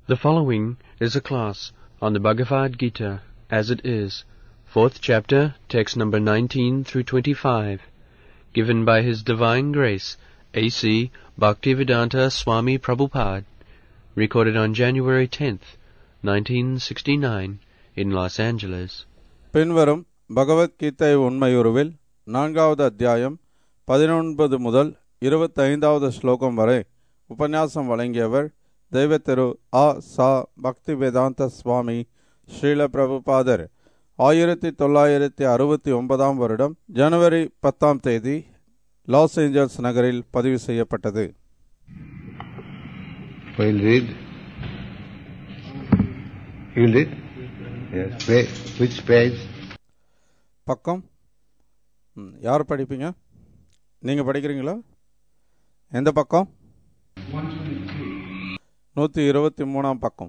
The following is a class on the Bhagavad Gita as it is, fourth chapter, text number 19 through 25, given by His Divine Grace A.C. Bhaktivedanta Swami Prabhupada, recorded on January 10th, 1969, in Los Angeles. பின்வரும் பகவத்கீதை உண்மையுருவில் நான்காவது அத்தியாயம் பதினொன்பது முதல் இருபத்தைந்தாவது ஸ்லோகம் வரை உபன்யாசம் வழங்கியவர் தெய்வத்திரு ஆ சா பக்தி வேதாந்த சுவாமி ஸ்ரீல பிரபுபாதர் ஆயிரத்தி தொள்ளாயிரத்தி அறுபத்தி ஒன்பதாம் வருடம் ஜனவரி பத்தாம் தேதி லாஸ் ஏஞ்சல்ஸ் நகரில் பதிவு செய்யப்பட்டது We'll read. You'll read? Yes. Pa- which page? பக்கம் ம், யார் படிப்பீங்க நீங்கள் படிக்கிறீங்களா எந்த பக்கம் நூற்றி இருபத்தி மூணாம் பக்கம்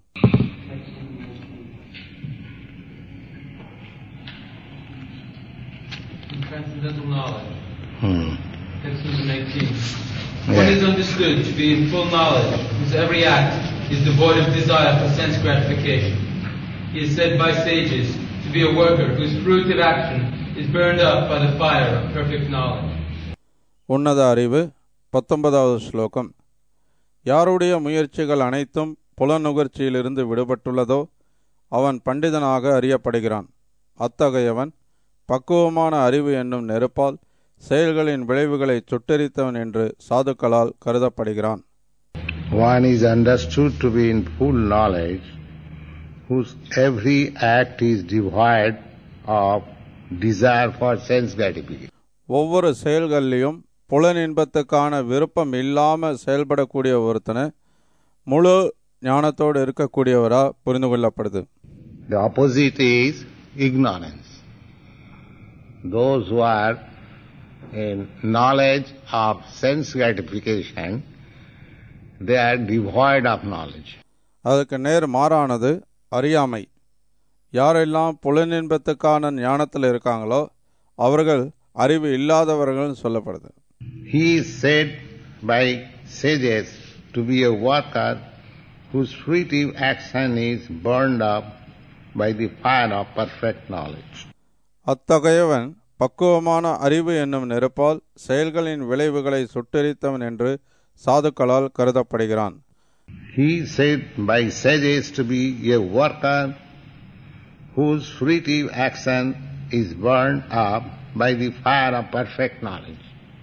Transcendental knowledge. Hmm. Text number 19. Yeah. One is understood to be in full knowledge, whose every act is devoid of desire for sense gratification. He is said by sages to be a worker whose fruitive action is burned up by the fire of perfect knowledge. உன்னத அறிவு பத்தொன்பதாவது ஸ்லோகம் யாருடைய முயற்சிகள் அனைத்தும் புலநுகர்ச்சியிலிருந்து விடுபட்டுள்ளதோ அவன் பண்டிதனாக அறியப்படுகிறான் அத்தகையவன் பக்குவமான அறிவு என்னும் நெருப்பால் செயல்களின் விளைவுகளை சுட்டெரித்தவன் என்று சாதுக்களால் கருதப்படுகிறான் One is understood to be in full knowledge, whose every act is devoid of desire for sense gratification. ஒவ்வொரு செயல்களிலும் புலனின்பத்துக்கான விருப்பம் இல்லாம செயல்படக்கூடிய ஒருத்தனை முழு ஞானத்தோடு இருக்கக்கூடியவரா புரிந்து கொள்ளப்படுது The opposite is ignorance. Those who are in knowledge of sense gratification, they are devoid of knowledge. அதுக்கு நேர் மாறானது அறியாமை யாரெல்லாம் புலனின்பத்துக்கான ஞானத்தில் இருக்காங்களோ அவர்கள் அறிவு இல்லாதவர்கள் சொல்லப்படுது He is said by sages to be a worker whose fruitive action is burned up by the fire of perfect knowledge. அத்தகையவன் பக்குவமான அறிவு என்னும் நெருப்பால் செயல்களின் விளைவுகளை சுட்டெரித்தவன் என்று சாதுக்களால் கருதப்படுகிறான் He is said by sages to be a worker whose fruitive action is burned up by the fire of perfect knowledge.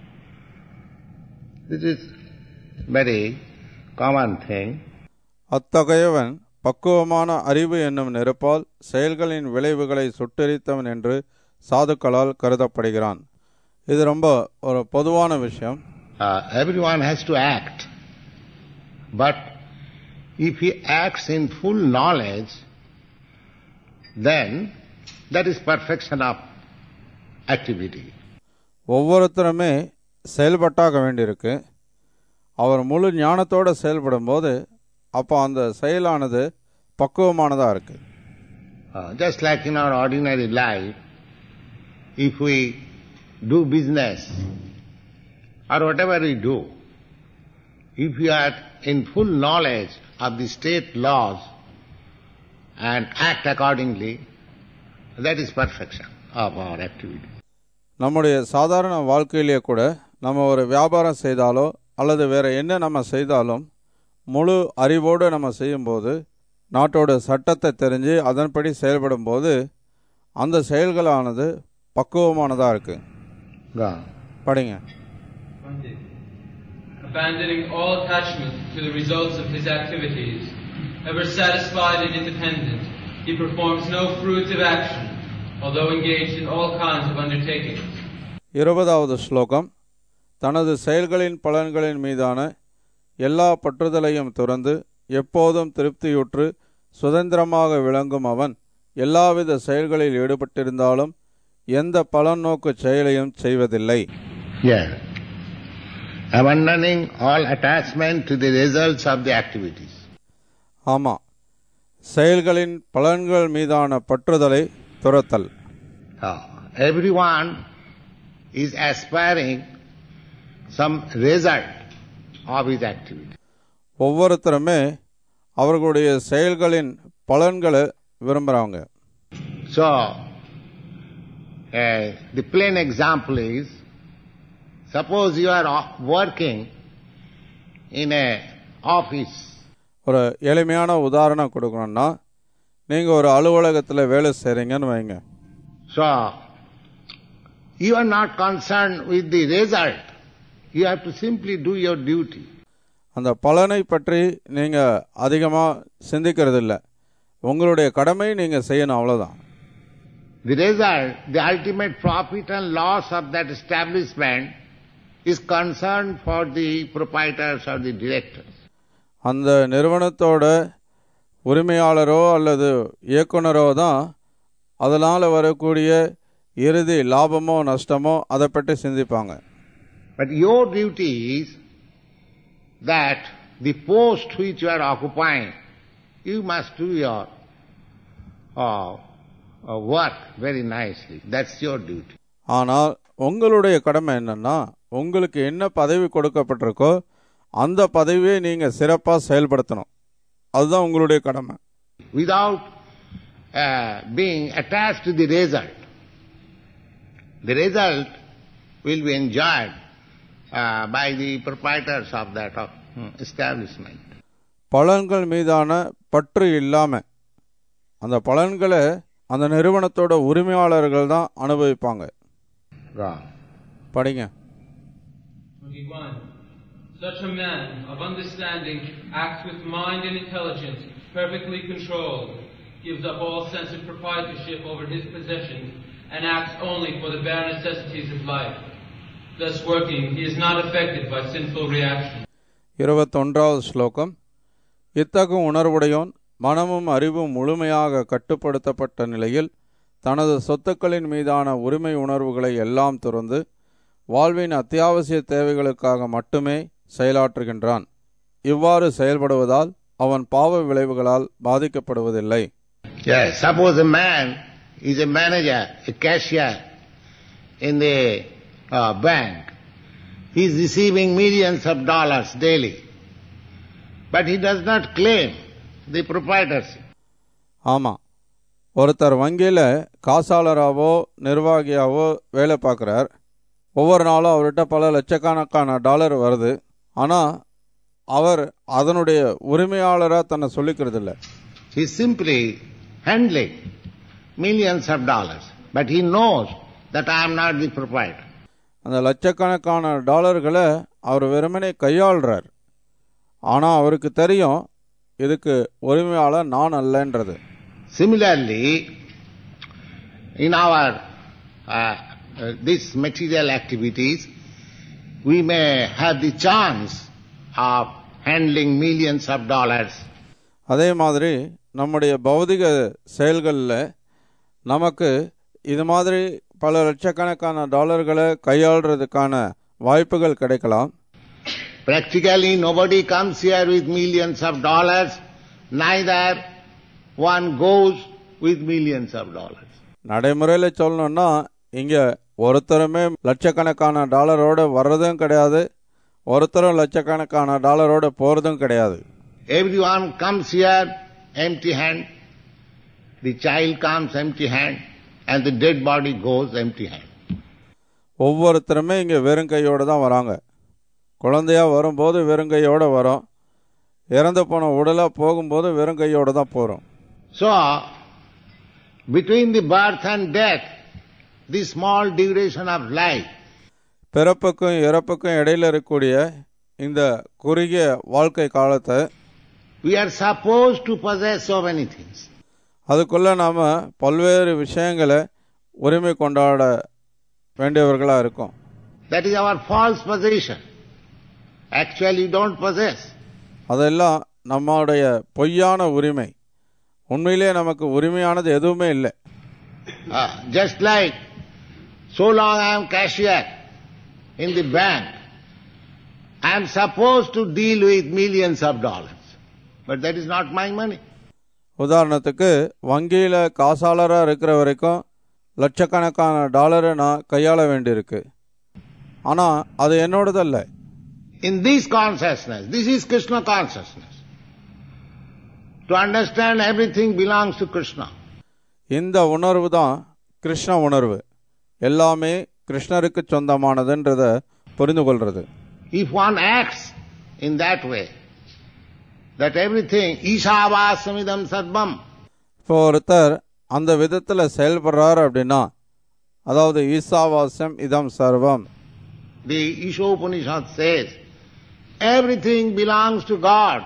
This is very common thing. அத்தகையவன் பக்குவமான அறிவு என்னும் நெருப்பால் செயல்களின் விளைவுகளை சுட்டெரித்தவன் என்று சாதுக்களால் கருதப்படுகிறான் இது ரொம்ப ஒரு பொதுவான விஷயம் Uh, everyone has to act. But if he acts in full knowledge, then that is perfection of activity. ஒவ்வொருத்தருமே செயல்பட்டாக வேண்டியிருக்கு அவர் முழு ஞானத்தோடு செயல்படும்போது அப்போ அந்த செயலானது பக்குவமானதாக இருக்கு Uh, just like in our ordinary life, if we do business or whatever we do, if we are in full knowledge of the state laws and act accordingly, that is perfection of our activity. நம்முடைய சாதாரண வாழ்க்கையிலேயே கூட நம்ம ஒரு வியாபாரம் செய்தாலோ அல்லது வேற என்ன நம்ம செய்தாலும் முழு அறிவோடு நம்ம செய்யும்போது நாட்டோட சட்டத்தை தெரிஞ்சு அதன்படி செயல்படும்போது அந்த செயல்களானது பக்குவமானதாக இருக்கு Go on. படிங்க Abandoning all attachment to the results of his activities, ever satisfied and independent, he performs no fruitive action, although engaged in all kinds of undertakings. இருபதாவது ஸ்லோகம் தனது செயல்களின் பலன்களின் மீதான எல்லா பற்றுதலையும் துறந்து எப்போதும் திருப்தியுற்று சுதந்திரமாக விளங்கும் அவன் எல்லாவித செயல்களில் ஈடுபட்டிருந்தாலும் எந்த பலநோக்கு செயலையும் செய்வதில்லை Yeah. Abandoning all attachment to the results of the activities. ஆமாம் செயல்களின் பலன்கள் மீதான பற்றுதலை துரத்தல் Uh, everyone is aspiring some result of his activity. ஒவ்வொருத்தருமே அவர்களுடைய செயல்களின் பலன்களை விரும்புகிறாங்க So, uh, the plain example is, suppose you are o- working in a office ஒரு எளிமையான உதாரணம் கொடுக்கணும்னா நீங்கள் ஒரு அலுவலகத்தில் வேலை செய்கிறீங்கன்னு வைங்க So, you are not concerned with the result. You have to simply do your duty. அந்த பலனை பற்றி நீங்கள் அதிகமாக சிந்திக்கிறது இல்லை உங்களுடைய கடமை நீங்கள் செய்யணும் அவ்வளோதான் The result, the ultimate profit and loss of that establishment is concerned for the proprietors or the directors. அந்த நிறுவனத்தோட உரிமையாளரோ அல்லது இயக்குனரோ தான் அதனால் வரக்கூடிய இறுதி லாபமோ நஷ்டமோ அதை பற்றி சிந்திப்பாங்க But your duty is that the post which you are occupying, you must do your uh, uh, work very nicely. That's your duty. ஆனால் உங்களுடைய கடமை என்னன்னா உங்களுக்கு என்ன பதவி கொடுக்கப்பட்டிருக்கோ அந்த பதவியை நீங்கள் சிறப்பாக செயல்படுத்தணும் அதுதான் உங்களுடைய கடமை Without uh, being attached to the result. The result will be enjoyed uh, by the proprietors of that uh, establishment. பலன்கள் மீதான பற்று இல்லாம அந்த பலன்களை அந்த நிறுவனத்தோட உரிமையாளர்கள் தான் அனுபவிப்பாங்க Wrong. படிங்க 21. Such a man of understanding acts with mind and intelligence perfectly controlled, gives up all sense of proprietorship over his possessions, and acts only for the bare necessities of life. Thus working, he is not affected by sinful reaction. இருபத்தொன்றாவது ஸ்லோகம் இத்தகு உணர்வுடையோன் மனமும் அறிவும் முழுமையாக கட்டுப்படுத்தப்பட்ட நிலையில் தனது சொத்துக்களின் மீதான உரிமை உணர்வுகளை எல்லாம் துறந்து வாழ்வின் அத்தியாவசிய தேவைகளுக்காக மட்டுமே செயலாற்றுகின்றான் இவ்வாறு செயல்படுவதால் அவன் பாவ விளைவுகளால் பாதிக்கப்படுவதில்லை Yes, suppose a man is a manager, a cashier in the uh, bank. He is receiving millions of dollars daily. But he does not claim the proprietorship. ஆமாம் ஒருத்தர் வங்கியில் காசாளராகவோ நிர்வாகியாவோ வேலை பார்க்குறார் ஒவ்வொரு நாளும் அவர்கிட்ட பல லட்சக்கணக்கான டாலர் வருது ஆனால் அவர் அதனுடைய உரிமையாளராக தன்னை சொல்லிக்கிறது இல்லை He is simply handling millions of dollars. But he knows that I am not the proprietor. அந்த லட்சக்கணக்கான டாலர்களை அவர் வெறுமனே கையாளுறார் ஆனால் அவருக்கு தெரியும் இதுக்கு உரிமையாளர் நான் அல்லன்றது Similarly, in our uh, uh, these material activities, we may have the chance of handling millions of dollars, அதே மாதிரி நம்முடைய பௌதிக செயல்களில் நமக்கு இது மாதிரி பல லட்சக்கணக்கான டாலர்களை கையாளுறதுக்கான வாய்ப்புகள் கிடைக்கலாம் Practically, nobody comes here with millions of dollars, neither one goes with millions of dollars. நடைமுறையில் சொல்லணும்னா இங்கே ஒருத்தருமே லட்சக்கணக்கான டாலரோட வர்றதும் கிடையாது ஒருத்தரும் லட்சக்கணக்கான டாலரோட போகிறதும் கிடையாது Everyone comes here empty hand, the child comes empty hand, and the dead body goes empty hand. ஒவ்வொருத்தருமே இங்கே வெறும் கையோடு தான் வராங்க குழந்தையா வரும்போது வெறும் கையோடு வரோம் இறந்து போன உடலாக போகும்போது வெறும் கையோடு தான் போகிறோம் So, between the birth and death, this small duration of life, பிறப்புக்கும் இறப்புக்கும் இடையில இருக்கக்கூடிய இந்த குறுகிய வாழ்க்கை காலத்தை we are supposed to possess so many things. அதுக்குள்ள நாம பல்வேறு விஷயங்களை உரிமை கொண்டாட வேண்டியவர்களா இருக்கோம் That is our false possession. Actually, you don't possess. அதெல்லாம் நம்மளுடைய பொய்யான உரிமை உண்மையிலே நமக்கு உரிமையானது எதுவுமே இல்லை Ah, just like, so long I am cashier in the bank, I am supposed to deal with millions of dollars. But that is not my money. உதாரணத்துக்கு வங்கியில் காசாளராக இருக்கிற வரைக்கும் லட்சக்கணக்கான டாலரை நான் கையாள வேண்டியிருக்கு ஆனால் அது என்னோடதல்ல In this consciousness, this is Krishna consciousness. to understand everything belongs to Krishna. இந்த உணர்வு தான் கிருஷ்ண உணர்வு எல்லாமே கிருஷ்ணருக்கு சொந்தமானதுன்றத புரிந்து கொள்றது If one acts in that way, that everything, Ishavasam sarvam, இப்போ ஒருத்தர் அந்த விதத்தில் செயல்படுறாரு அப்படின்னா அதாவது ஈசாவாஸ்யம் இதம் சர்வம் the Isha Upanishad says, everything belongs to God.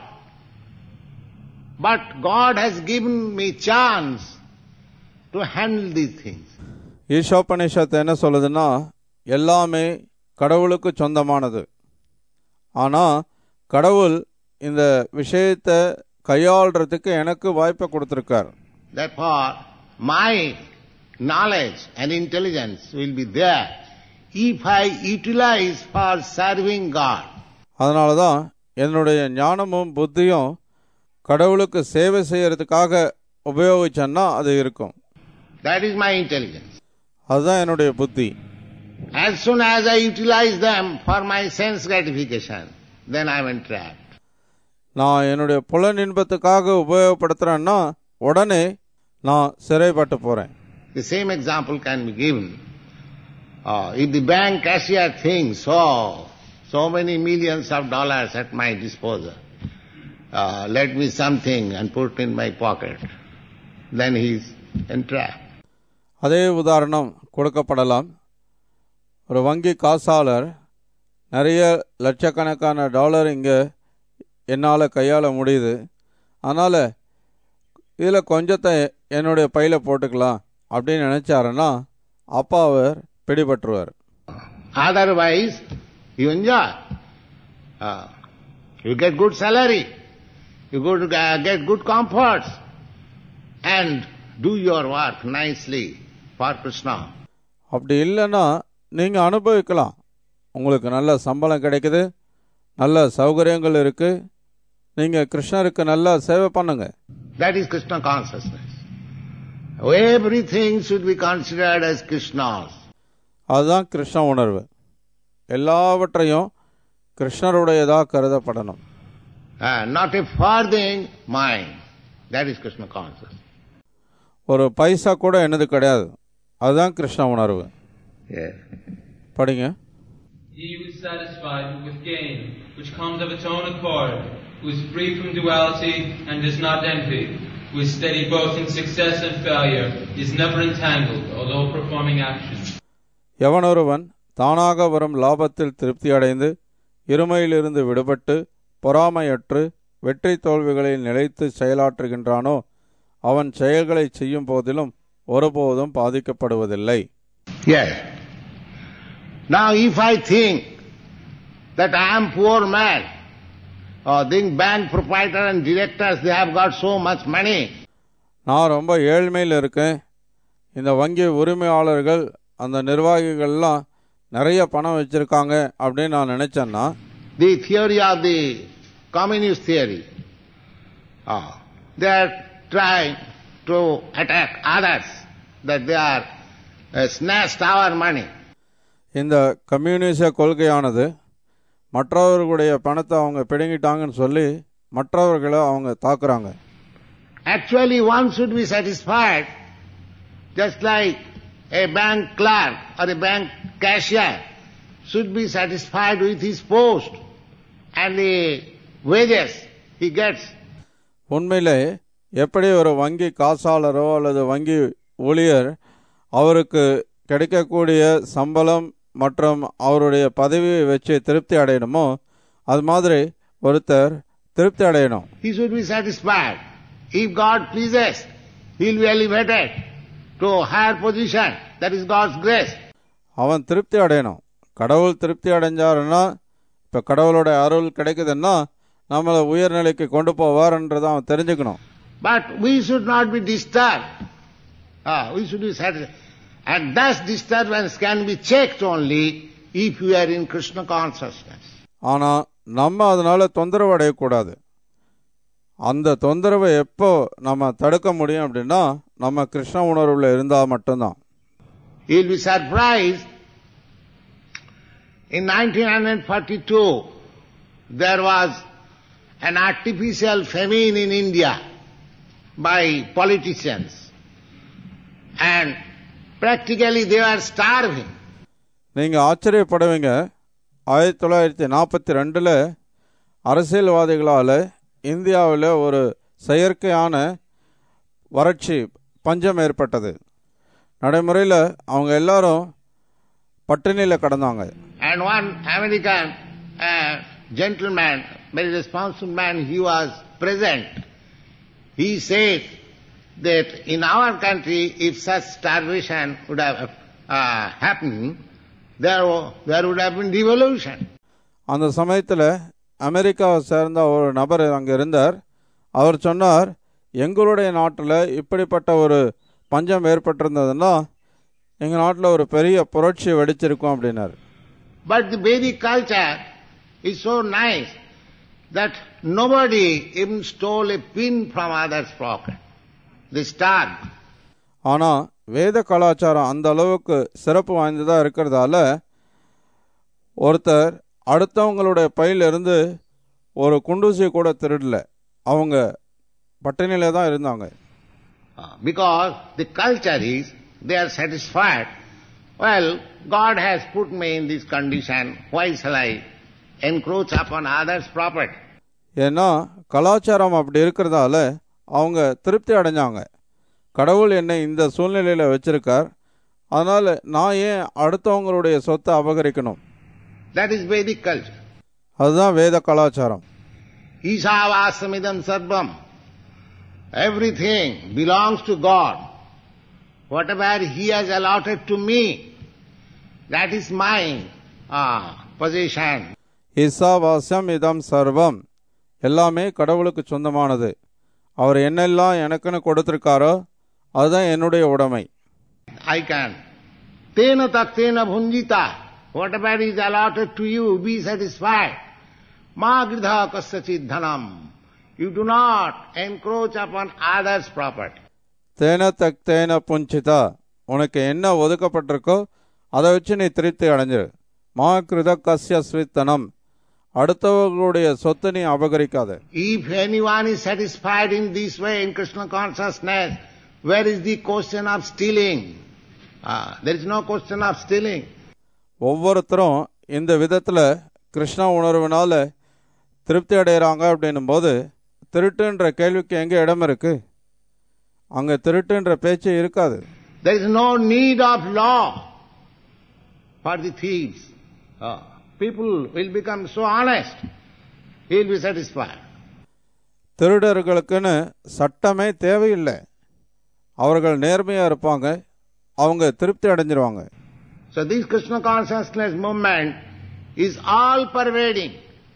But God has given me chance to handle these things. ஈஷோபனிஷத் என்ன சொல்லுதுன்னா எல்லாமே கடவுளுக்கு சொந்தமானது ஆனால் கடவுள் இந்த விஷயத்தை கையாளுறதுக்கு எனக்கு வாய்ப்பை கொடுத்துருக்கார் Therefore, my knowledge and intelligence will be there if I utilize for serving God. அதனால தான் என்னுடைய ஞானமும் புத்தியும் கடவுளுக்கு சேவை செய்யறதுக்காக உபயோகிச்சேன்னா அது இருக்கும் That is my intelligence. அதுதான் என்னுடைய புத்தி As soon as I utilize them for my sense gratification, then I am entrapped. நான் என்னுடைய புலன் இன்பத்துக்காக உபயோகப்படுத்துறேன்னா உடனே நான் சிறைப்பட்டு போறேன் The same example can be given. Uh, if the bank cashier thinks, oh, so many millions of dollars at my disposal, uh, let me something and put in my pocket, then he is entrapped. அதே உதாரணம் கொடுக்கப்படலாம் ஒரு வங்கி காசாளர் நிறைய லட்சக்கணக்கான dollar இங்கே என்னால் கையாள முடியுது அதனால் இதில் கொஞ்சத்தை என்னுடைய பையில் போட்டுக்கலாம் அப்படின்னு நினச்சாருன்னா அப்பா அவர் பிடிபட்டுருவார் Otherwise, you enjoy. Uh, you get good salary, you go to uh, get good comforts, and do your work nicely for Krishna. அப்படி இல்லைன்னா நீங்கள் அனுபவிக்கலாம் உங்களுக்கு நல்ல சம்பளம் கிடைக்குது நல்ல சௌகரியங்கள் இருக்குது நீங்கள் கிருஷ்ணருக்கு நல்லா சேவை பண்ணுங்க That is Krishna consciousness. Everything should be considered as Krishna's. அதுதான் கிருஷ்ண உணர்வு எல்லாவற்றையும் கிருஷ்ணருடையதாக கருதப்படணும் Uh, not a farthing mine. That is Krishna consciousness. ஒரு பைசா கூட என்னது கிடையாது அதுதான் கிருஷ்ண உணர்வு Yes. படிங்க He who is satisfied with gain, which comes of its own accord, who is free from duality and does not envy, who is steady both in success and failure, is never entangled, although performing actions. எவனொருவன் தானாக வரும் லாபத்தில் திருப்தி அடைந்து இருமையிலிருந்து விடுபட்டு பொறாமையற்று வெற்றி தோல்விகளில் நிலைத்து செயலாற்றுகின்றானோ அவன் செயல்களை செய்யும் போதிலும் ஒருபோதும் பாதிக்கப்படுவதில்லை Yes. Now if I think that I am poor man, or think bank proprietor and directors, they have got so much money, நான் ரொம்ப ஏழ்மையில் இருக்கேன் இந்த வங்கி உரிமையாளர்கள் அந்த நிர்வாகிகள்லாம் நிறைய பணம் வச்சிருக்காங்க அப்படின்னு நான் நினைச்சேன்னா the theory of the communist theory, ah, they are trying to attack others, that they are uh, snatched our money. இந்த கம்யூனிச கொள்கையானது மற்றவர்களுடைய பணத்தை அவங்க பிடுங்கிட்டாங்கன்னு சொல்லி மற்றவர்களை அவங்க தாக்குறாங்க Actually, one should be satisfied, just like a bank clerk or a bank cashier should be satisfied with his post and the wages he gets. உண்மையிலே எப்படி ஒரு வங்கி காசாளரோ அல்லது வங்கி ஊழியர் அவருக்கு கிடைக்கக்கூடிய சம்பளம் மற்றும் அவருடைய பதவியை வச்சு திருப்தி அடையணுமோ அது மாதிரி ஒருத்தர் திருப்தி அடையணும் He should be satisfied. If God pleases, he will be elevated to a higher position. That is God's grace. அவன் திருப்தி அடையணும் கடவுள் திருப்தி அடைஞ்சாருன்னா இப்போ கடவுளோட அருள் கிடைக்குதுன்னா நம்மளை உயர்நிலைக்கு கொண்டு போவார்ன்றதை அவன் தெரிஞ்சுக்கணும் But we should not be disturbed. Ah, we should be satisfied. And thus disturbance can be checked only if we are in Krishna consciousness. ஆனால் நம்ம அதனால தொந்தரவு அடையக்கூடாது அந்த தொந்தரவை எப்போ நம்ம தடுக்க முடியும் அப்படின்னா நம்ம கிருஷ்ண உணர்வுல இருந்தால் மட்டும்தான் You'll be surprised. In 1942, there was an artificial famine in India. by politicians. And practically they were starving. நீங்கள் ஆச்சரியப்படுவீங்க ஆயிரத்தி தொள்ளாயிரத்தி நாற்பத்தி ரெண்டில் அரசியல்வாதிகளால் இந்தியாவில் ஒரு செயற்கையான வறட்சி பஞ்சம் ஏற்பட்டது நடைமுறையில் அவங்க எல்லாரும் பட்டினியில் கடந்தாங்க And one American uh, gentleman, very responsible man, he was present. He said that in our country, if such starvation would have uh, happened, there, wo- there would have been revolution. அந்த சமயத்தில் அமெரிக்காவை சேர்ந்த ஒரு நபர் அங்கே இருந்தார் அவர் சொன்னார் எங்களுடைய நாட்டில் இப்படிப்பட்ட ஒரு பஞ்சம் ஏற்பட்டிருந்ததுன்னா எங்கள் நாட்டில் ஒரு பெரிய புரட்சி வெடிச்சிருக்கும் அப்படின்னார் But the Vedic culture is so nice that nobody even stole a pin from others' pocket. They starved. ஆனால் வேத கலாச்சாரம் அந்த அளவுக்கு சிறப்பு வாய்ந்ததாக இருக்கிறதால ஒருத்தர் அடுத்தவங்களுடைய பையிலிருந்து ஒரு குண்டூசியை கூட திருடல அவங்க பட்டினியில தான் இருந்தாங்க Uh, because the culture is they are satisfied. Well, God has put me in this condition. Why shall I encroach upon others' property? ஏன்னா கலாச்சாரம் அப்படி இருக்கிறதால அவங்க திருப்தி அடைஞ்சாங்க கடவுள் என்னை இந்த சூழ்நிலையில் வச்சிருக்கார் அதனால் நான் ஏன் அடுத்தவங்களுடைய சொத்தை அபகரிக்கணும் That is Vedic culture. அதுதான் வேத கலாச்சாரம் Isavasamidam sarvam. Everything belongs to God. Whatever He has allotted to me, that is my uh, possession. இசாவாசம் இதம் சர்வம் எல்லாமே கடவுளுக்கு சொந்தமானது அவர் என்னெல்லாம் எனக்குன்னு கொடுத்திருக்காரோ அதுதான் என்னுடைய உடைமை I can. Tena taktena bhunjita. Whatever is allotted to you, be satisfied. Ma gridha kasyachid dhanam. You do not encroach upon others' property. தேன தக் தேன புஞ்சிதா உனக்கு என்ன ஒதுக்கப்பட்டிருக்கோ அதை வச்சு நீ திருப்தி அடைஞ்சிரு மா கிருத கஸ்ய ஸ்வித்தனம் அடுத்தவர்களுடைய சொத்தை நீ அபகரிக்காத If anyone is satisfied in this way in Krishna consciousness, where is the question of stealing? Ah, there is no question of stealing. ஒவ்வொருத்தரும் இந்த விதத்தில் கிருஷ்ண உணர்வினால திருப்தி அடைகிறாங்க அப்படின்னும் போது திருட்டுன்ற கேள்விக்கு எங்கே இடம் இருக்கு அங்கே திருட்டுன்ற பேச்சே இருக்காது There is no need of law for the thieves. Ah, people will become so honest, he will be satisfied. திருடர்களுக்குன்னு சட்டமே தேவையில்லை அவர்கள் நேர்மையாக இருப்பாங்க அவங்க திருப்தி அடைஞ்சிருவாங்க So this Krishna consciousness movement is all pervading.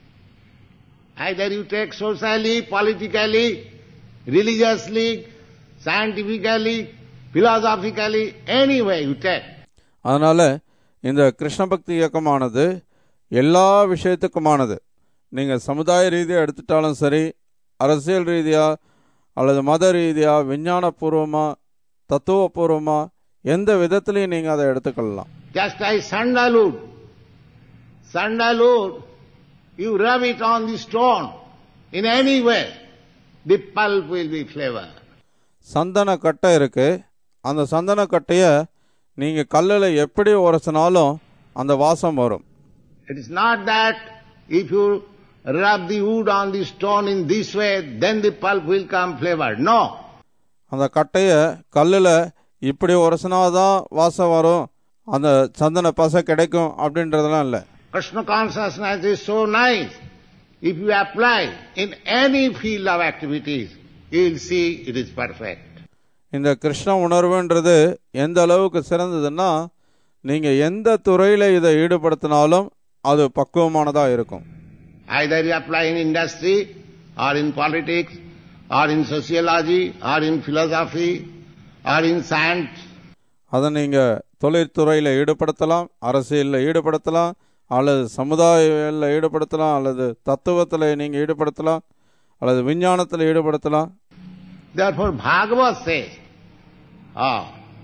Either you take socially, politically, religiously, scientifically, philosophically, any way you take. அதனால் இந்த கிருஷ்ண பக்தி இயக்கமானது எல்லா விஷயத்துக்குமானது நீங்கள் சமுதாய ரீதியாக எடுத்துட்டாலும் சரி அரசியல் ரீதியாக அல்லது மத ரீதியாக விஞ்ஞானபூர்வமாக தத்துவபூர்வமாக எந்த விதத்துலையும் நீங்கள் அதை எடுத்துக்கொள்ளலாம் Just like sandalwood. Sandalwood, you rub it on the stone in any way, the pulp will be flavor. சந்தன கட்டை இருக்கு அந்த சந்தன கட்டையை நீங்கள் கல்லில் எப்படி உரசினாலும் அந்த வாசம் வரும் It is not that if you rub the wood on the stone in this way, then the pulp will come flavored. No. அந்த கட்டையை கல்லில் இப்படி உரசினாதான் வாசம் வரும் அந்த சந்தன பசை கிடைக்கும் அப்படின்றதெல்லாம் இல்லை Krishna consciousness is so nice. If you apply in any field of activities, you will see it is perfect. இந்த கிருஷ்ண உணர்வுன்றது எந்த அளவுக்கு சிறந்ததுன்னா நீங்கள் எந்த துறையில் இதை ஈடுபடுத்தினாலும் அது பக்குவமானதாக இருக்கும் Either you apply in industry, or in politics, or in sociology, or in philosophy, or in science, அதை நீங்கள் தொழிற்துறையில் ஈடுபடுத்தலாம் அரசியலில் ஈடுபடுத்தலாம் அல்லது சமுதாயில ஈடுபடுத்தலாம் அல்லது தத்துவத்தில் நீங்கள் ஈடுபடுத்தலாம் அல்லது விஞ்ஞானத்தில் ஈடுபடுத்தலாம் Therefore, Bhagavad says, ah,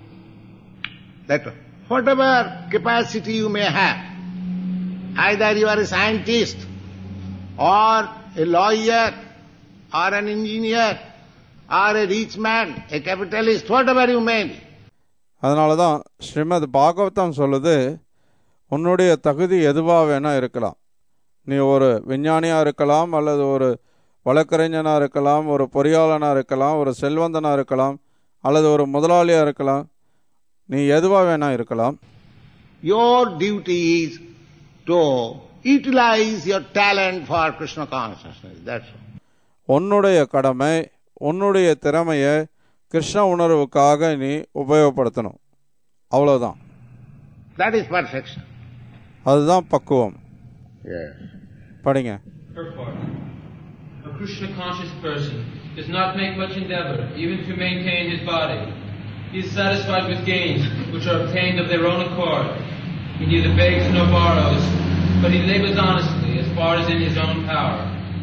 that whatever capacity you may have, either you are a scientist, or a lawyer, or an engineer, or a rich man, a capitalist, whatever you may be. அதனால தான் ஸ்ரீமத் பாகவதம் சொல்லுது உன்னுடைய தகுதி எதுவாக வேணா இருக்கலாம் நீ ஒரு விஞ்ஞானியாக இருக்கலாம் அல்லது ஒரு வழக்கறிஞனாக இருக்கலாம் ஒரு பொறியாளனாக இருக்கலாம் ஒரு செல்வந்தனாக இருக்கலாம் அல்லது ஒரு முதலாளியாக இருக்கலாம் நீ எதுவாக வேணா இருக்கலாம் Your duty is to utilize your talent for Krishna consciousness. That's all. உன்னுடைய கடமை உன்னுடைய திறமையை கிருஷ்ண உணர்வுக்காக நீ உபயோகப்படுத்தணும் அவ்வளோதான் That is perfection. அதுதான் பக்குவம் Yes. படிங்க Purport. A Krishna conscious person does not make much endeavor even to maintain his body. He is satisfied with gains which are obtained of their own accord. He neither begs nor borrows, but he labors honestly as far as in his own power,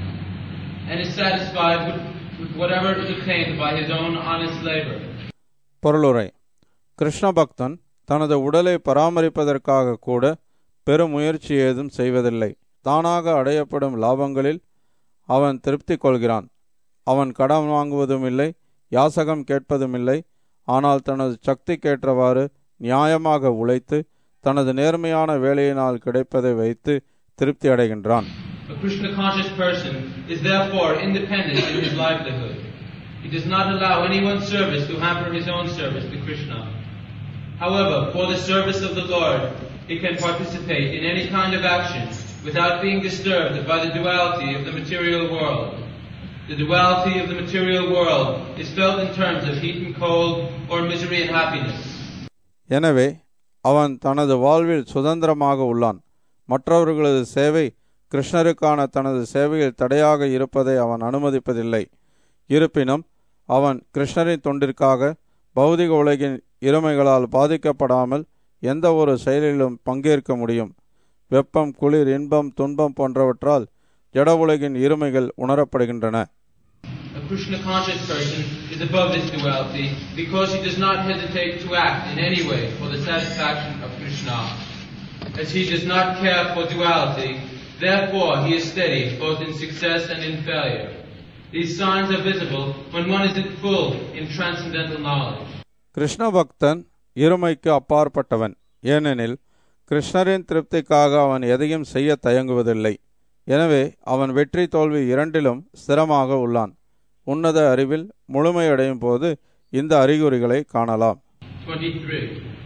and is satisfied with, with whatever is obtained by his own honest labor. பொருளுரை Krishna பக்தன் தனது உடலை பராமரிப்பதற்காக கூட பெரும் முயற்சி ஏதும் செய்வதில்லை தானாக அடையப்படும் லாபங்களில் அவன் திருப்தி கொள்கிறான் அவன் கடன் வாங்குவதும் இல்லை யாசகம் கேட்பதும் இல்லை ஆனால் தனது சக்திக்கேற்றவாறு நியாயமாக உழைத்து தனது நேர்மையான வேலையினால் கிடைப்பதை வைத்து திருப்தி அடைகின்றான் A Krishna conscious person is therefore independent in his livelihood. He does not allow anyone's service to hamper his own service to Krishna. However, for the service of the Lord, he can participate in any kind of action without being disturbed by the duality of the material world. The duality of the material world is felt in terms of heat and cold or misery and happiness. எனவே அவன் தனது வாழ்வில் சுதந்திரமாக உள்ளான் மற்றவர்களது சேவை கிருஷ்ணருக்கான தனது சேவையில் தடையாக இருப்பதை அவன் அனுமதிப்பதில்லை இருப்பினும் அவன் கிருஷ்ணரின் தொண்டிற்காக பௌதிக உலகின் இருமைகளால் பாதிக்கப்படாமல் எந்த ஒரு செயலிலும் பங்கேற்க முடியும் வெப்பம் குளிர் இன்பம் துன்பம் போன்றவற்றால் ஜட உலகின் இருமைகள் உணரப்படுகின்றன A Krishna conscious person is above this duality because he does not hesitate to act in any way for the satisfaction of Krishna. As he does not care for duality, therefore he is steady both in success and in failure. These signs are visible when one is at full in transcendental knowledge. Krishna பக்தன் இருமைக்கு அப்பாற்பட்டவன் ஏனெனில் கிருஷ்ணரின் திருப்திக்காக அவன் எதையும் செய்ய தயங்குவதில்லை எனவே அவன் வெற்றி தோல்வி இரண்டிலும் ஸ்திரமாக உள்ளான் உன்னத அறிவில் முழுமையடையும் போது இந்த அறிகுறிகளை காணலாம் 23.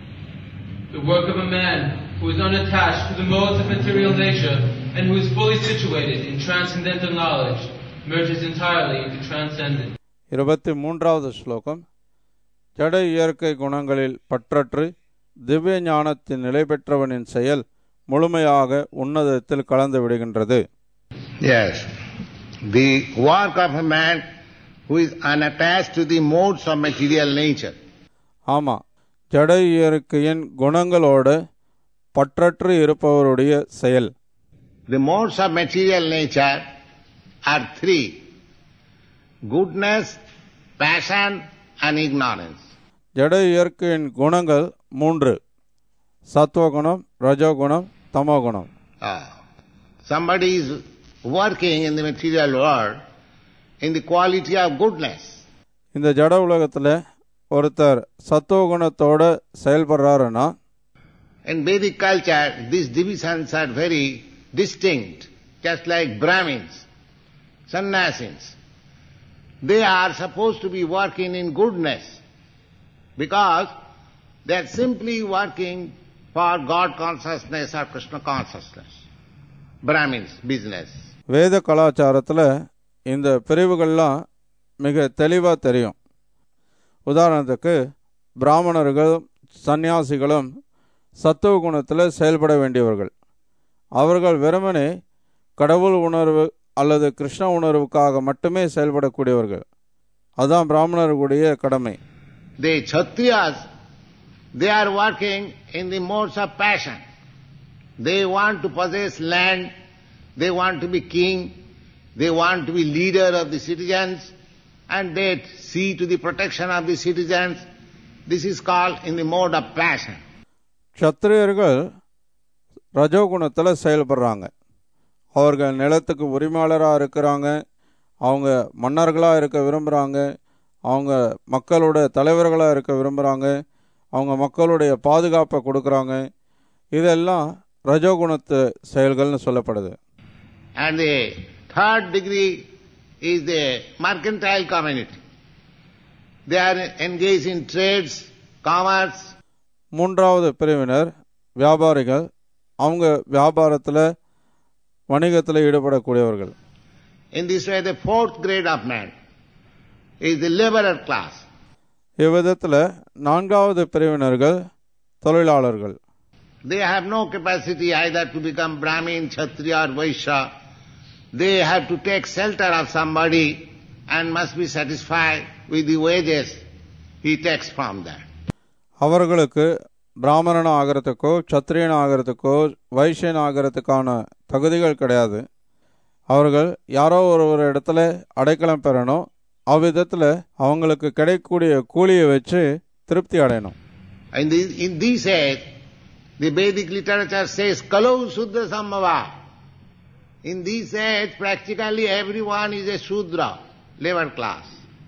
The work of a man who is unattached to the modes of material nature and who is fully situated in transcendental knowledge merges entirely into transcendence. இருபத்தி மூன்றாவது ஸ்லோகம் ஜட இயற்கை குணங்களில் பற்றற்று திவ்ய ஞானத்தின் நிலை பெற்றவனின் செயல் முழுமையாக உன்னதத்தில் கலந்து விடுகின்றது Yes. The work of a man who is unattached to the modes of material nature. ஆமா ஜட இயற்கையின் குணங்களோடு பற்றற்று இருப்பவருடைய செயல் The modes of material nature are three goodness, passion, and ignorance. ஜட இயற்கையின் குணங்கள் மூன்று சத்துவகுணம் ரஜோகுணம் தமோகுணம் Ah. Somebody is working in the material world in the quality of goodness. இந்த ஜட உலகத்தில் ஒருத்தர் சத்துவகுணத்தோட செயல்படுறாருன்னா In Vedic culture, these divisions are very distinct, just like Brahmins, sannyasis. They are supposed to be working in goodness because they are simply working for God consciousness or Krishna consciousness. Brahmins, business. வேத கலாச்சாரத்தில் இந்த பிரிவுகள்லாம் மிக தெளிவாக தெரியும் உதாரணத்துக்கு பிராமணர்களும் சந்நியாசிகளும் சத்துவ குணத்தில் செயல்பட வேண்டியவர்கள் அவர்கள் வெறுமனே கடவுள் உணர்வு அல்லது கிருஷ்ண உணர்வுக்காக மட்டுமே செயல்படக்கூடியவர்கள் அதான் பிராமணர்களுடைய கடமை The Kshatriyas, they are working in the modes of passion. They want to possess land, they want to be king, they want to be leader of the citizens, and they see to the protection of the citizens. This is called in the mode of passion. க்ஷத்திரியர்கள் ரஜோகுணத்தில் செயல்படுறாங்க அவர்கள் நிலத்துக்கு உரிமையாளராக இருக்கிறாங்க அவங்க மன்னர்களாக இருக்க விரும்புகிறாங்க அவங்க மக்களோட தலைவர்களாக இருக்க விரும்புகிறாங்க அவங்க மக்களுடைய பாதுகாப்பை கொடுக்குறாங்க இதெல்லாம் ரஜோகுணத்து செயல்கள்னு சொல்லப்படுது And the third degree is the mercantile community. They are engaged in trades, commerce, மூன்றாவது பிரிவினர் வியாபாரிகள் அவங்க வியாபாரத்தில் வணிகத்தில் ஈடுபடக்கூடியவர்கள் In this way, the fourth grade of man is the laborer class. இவ்விதத்தில் நான்காவது பிரிவினர்கள் தொழிலாளர்கள் They have no capacity either to become Brahmin, Kshatriya or Vaishya. They have to take shelter of somebody and must be satisfied with the wages he takes from them. அவர்களுக்கு பிராமணன் ஆகிறதுக்கோ சத்திரியன் ஆகிறதுக்கோ வைசியன் ஆகிறதுக்கான தகுதிகள் கிடையாது அவர்கள் யாரோ ஒரு ஒரு இடத்துல அடைக்கலம் பெறணும் அவ்விதத்தில் அவங்களுக்கு கிடைக்கக்கூடிய கூலியை வச்சு திருப்தி அடையணும் In, the, in this age, the Vedic literature says Kalau Sudra Sambhava. In this age, practically everyone is a Sudra, labor class.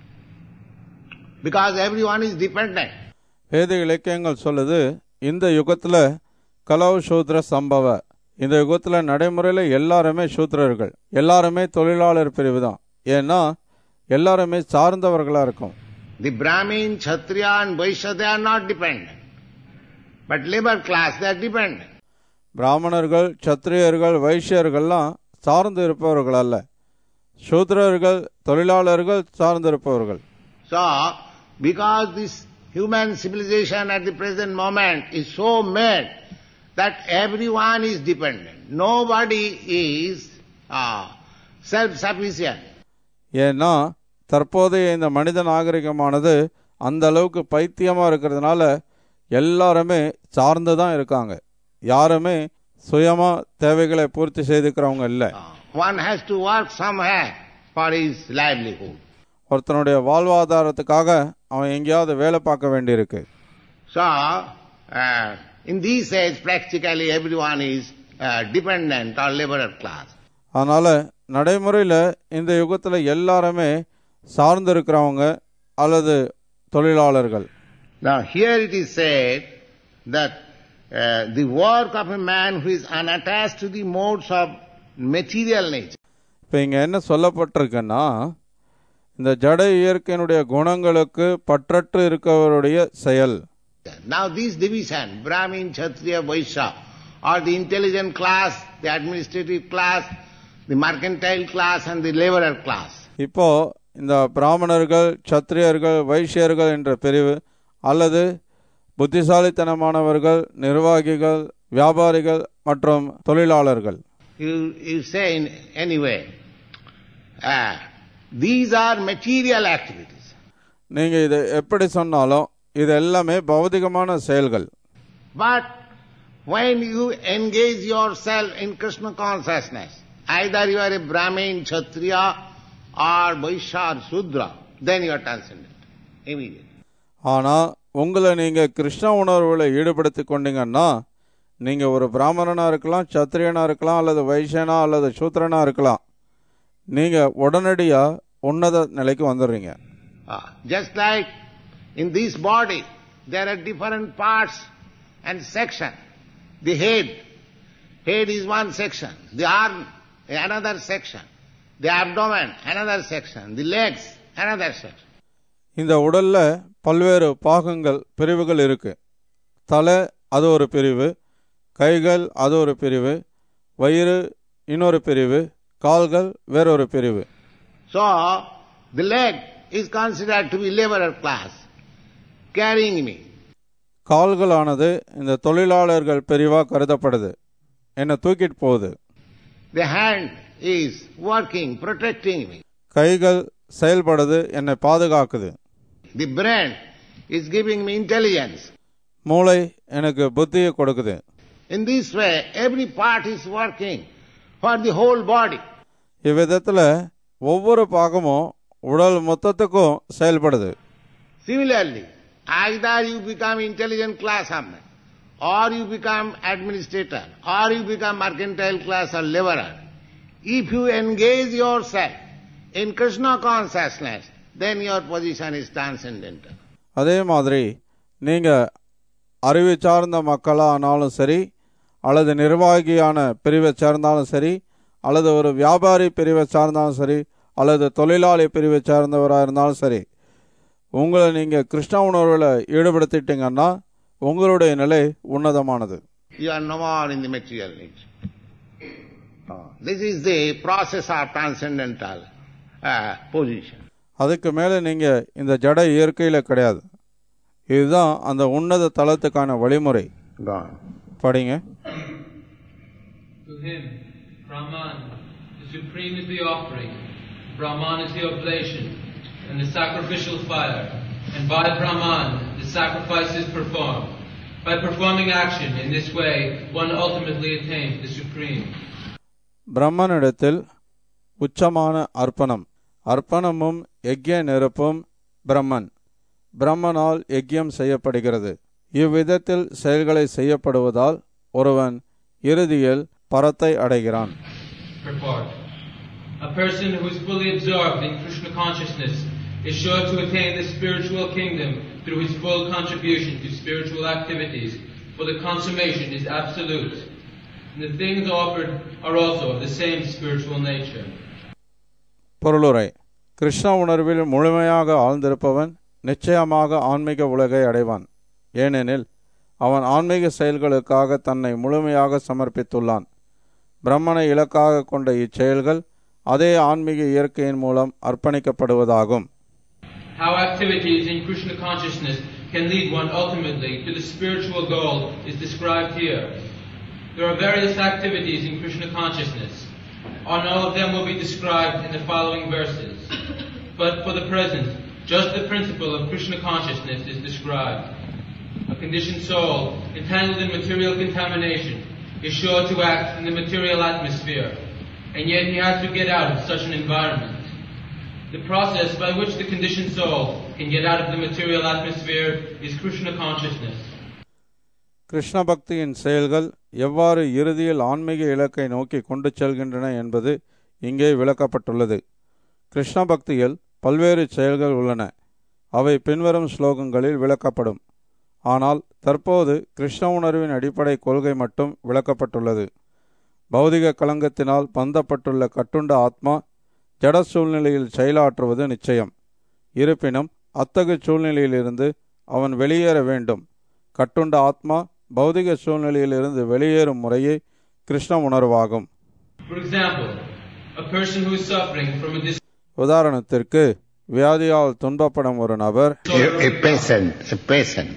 Because everyone is dependent. வேத இலக்கியங்கள் சொல்லுது இந்த யுகத்தில் கலவு சூத்ர சம்பவ இந்த யுகத்தில் நடைமுறையில் எல்லாருமே சூத்திரர்கள் எல்லாருமே தொழிலாளர் பிரிவு தான் ஏன்னா எல்லாருமே சார்ந்தவர்களாக இருக்கும் The Brahmin, Kshatriya and Vaishya, they are not dependent. But labor class, they are dependent. பிராமணர்கள் சத்திரியர்கள் வைசியர்கள்லாம் சார்ந்து இருப்பவர்கள் அல்ல சூத்திரர்கள் தொழிலாளர்கள் சார்ந்து இருப்பவர்கள் So, because this human civilization at the present moment is so made that everyone is dependent. Nobody is uh, self-sufficient. ஏன்னா தற்போதைய இந்த மனித நாகரிகமானது அந்த அளவுக்கு பைத்தியமாக இருக்கிறதுனால எல்லாருமே சார்ந்து தான் இருக்காங்க யாருமே சுயமாக தேவைகளை பூர்த்தி செய்துக்கிறவங்க இல்லை Uh, one has to work somewhere for his livelihood. ஒருத்தனுடைய வாழ்வாதாரத்துக்காக அவன் எங்கேயாவது வேலை பார்க்க வேண்டியிருக்கு So, uh, in these age, practically everyone is uh, dependent or laborer class. அதனால நடைமுறையில் இந்த யுகத்தில் எல்லாருமே சார்ந்து இருக்கிறவங்க அல்லது தொழிலாளர்கள் Now, here it is said that uh, the work of a man who is unattached to the modes of material nature. இப்போ இங்கே என்ன சொல்லப்பட்டிருக்குன்னா இந்த ஜட இயற்கையினுடைய குணங்களுக்கு பற்றற்று இருக்கவருடைய செயல் Now, this division, Brahmin, Kshatriya, Vaishya, or the intelligent class, the administrative class, the mercantile class, and the laborer class. இப்போ இந்த பிராமணர்கள் சத்திரியர்கள் வைசியர்கள் என்ற பிரிவு அல்லது புத்திசாலித்தனமானவர்கள் நிர்வாகிகள் வியாபாரிகள் மற்றும் தொழிலாளர்கள் You, you say in any way, uh, these are material activities. நீங்கள் இதை எப்படி சொன்னாலும் இது எல்லாமே பௌதிகமான செயல்கள் But when you engage yourself in Krishna consciousness, either you are a Brahmin, Kshatriya, or Vaishya or Sudra, then you are transcendent immediately. ஆனால் உங்களை நீங்கள் கிருஷ்ண உணர்வில் ஈடுபடுத்தி கொண்டீங்கன்னா நீங்கள் ஒரு பிராமணனாக இருக்கலாம் சத்திரியனாக இருக்கலாம் அல்லது வைசியனா அல்லது சூத்திரனாக இருக்கலாம் நீங்கள் உடனடியாக உன்னத நிலைக்கு வந்துடுறீங்க Ah, just like in this body, there are different parts and section. The head, head is one section. The arm, another section. The abdomen, another section. The legs, another section. இந்த உடலில் பல்வேறு பாகங்கள் பிரிவுகள் இருக்கு தலை அது ஒரு பிரிவு கைகள் அது ஒரு பிரிவு வயிறு இன்னொரு பிரிவு கால்கள் வேறொரு பிரிவு So, the leg is considered to be laborer class, carrying me. கால்களானது இந்த தொழிலாளர்கள் பிரிவாக கருதப்படுது என்னை தூக்கிட்டு போகுது The hand is working, protecting me. கைகள் செயல்படுது என்னை பாதுகாக்குது The brain is giving me intelligence. மூளை எனக்கு புத்தியை கொடுக்குது In this way, every part is working for the whole body. இவ்விதத்தில் ஒவ்வொரு பாகமும் உடல் மொத்தத்துக்கும் செயல்படுது Similarly, either you become intelligent class of man, or you become administrator, or you become mercantile class or laborer. If you engage yourself in Krishna consciousness, then your position is transcendental. அதே மாதிரி நீங்கள் அறிவை சார்ந்த மக்களாக ஆனாலும் சரி அல்லது நிர்வாகியான பிரிவை சார்ந்தாலும் சரி அல்லது ஒரு வியாபாரி பிரிவை சார்ந்தாலும் சரி அல்லது தொழிலாளி பிரிவை சார்ந்தவராக இருந்தாலும் சரி உங்களை நீங்கள் கிருஷ்ண உணர்வில் ஈடுபடுத்திட்டீங்கன்னா உங்களுடைய நிலை உன்னதமானது You are no more in the material nature. Oh, This is the process of transcendental uh, position. அதுக்கு மேலே நீங்கள் இந்த ஜட இயற்கையில் கிடையாது இதுதான் அந்த உன்னத தளத்துக்கான வழிமுறை Gone. படிங்க To him, Brahman, the supreme is the offering, Brahman is the oblation, and the sacrificial fire, and by Brahman the sacrifice is performed. By performing action in this way, one ultimately attains the supreme. பிரம்மனிடத்தில் உச்சமான அர்ப்பணம் அர்ப்பணமும் யக்ய நெருப்பும் பிரம்மன் பிரம்மனால் யக்யம் செய்யப்படுகிறது இவ்விதத்தில் செயல்களை செய்யப்படுவதால் ஒருவன் இறுதியில் பரத்தை அடைகிறான் Purport. A person who is fully absorbed in Krishna consciousness is sure to attain the spiritual kingdom through his full contribution to spiritual activities, for the consummation is absolute. And the things offered are also of the same spiritual nature. பொருளுரை Krishna உணர்வில் முழுமையாக ஆழ்ந்திருப்பவன் நிச்சயமாக ஆன்மீக உலகை அடைவான் ஏனெனில் அவன் ஆன்மீக செயல்களுக்காக தன்னை முழுமையாக சமர்ப்பித்துள்ளான் பிரம்மனை இலக்காக கொண்ட இச்செயல்கள் அதே ஆன்மீக இயற்கையின் மூலம் அர்ப்பணிக்கப்படுவதாகும் How activities in Krishna consciousness can lead one ultimately to the spiritual goal is described here. There are various activities in Krishna consciousness. On all of them will be described in the following verses. But for the present, just the principle of Krishna consciousness is described. A conditioned soul, entangled in material contamination, is sure to act in the material atmosphere, and yet he has to get out of such an environment. The process by which the conditioned soul can get out of the material atmosphere is Krishna consciousness. Krishna பக்தியின் செயல்கள் எவ்வாறு இறுதியில் ஆன்மீக இலக்கை நோக்கி கொண்டு செல்கின்றன என்பது இங்கே விளக்கப்பட்டுள்ளது கிருஷ்ண பக்தியில் பல்வேறு செயல்கள் உள்ளன அவை பின்வரும் ஸ்லோகங்களில் விளக்கப்படும் ஆனால் தற்போது கிருஷ்ண உணர்வின் அடிப்படை கொள்கை மட்டும் விளக்கப்பட்டுள்ளது பௌதிக களங்கத்தினால் பந்தப்பட்டுள்ள கட்டுண்ட ஆத்மா ஜட சூழ்நிலையில் செயலாற்றுவது நிச்சயம் இருப்பினும் அத்தகு சூழ்நிலையிலிருந்து அவன் வெளியேற வேண்டும் கட்டுண்ட ஆத்மா பௌதிக சூழ்நிலையிலிருந்து வெளியேறும் முறையே Krishna உணர்வாகும் For example, a person who is suffering from a dis- உதாரணத்திற்கு வியாதியால் துன்பப்படும் ஒரு நபர் A, a patient, a patient,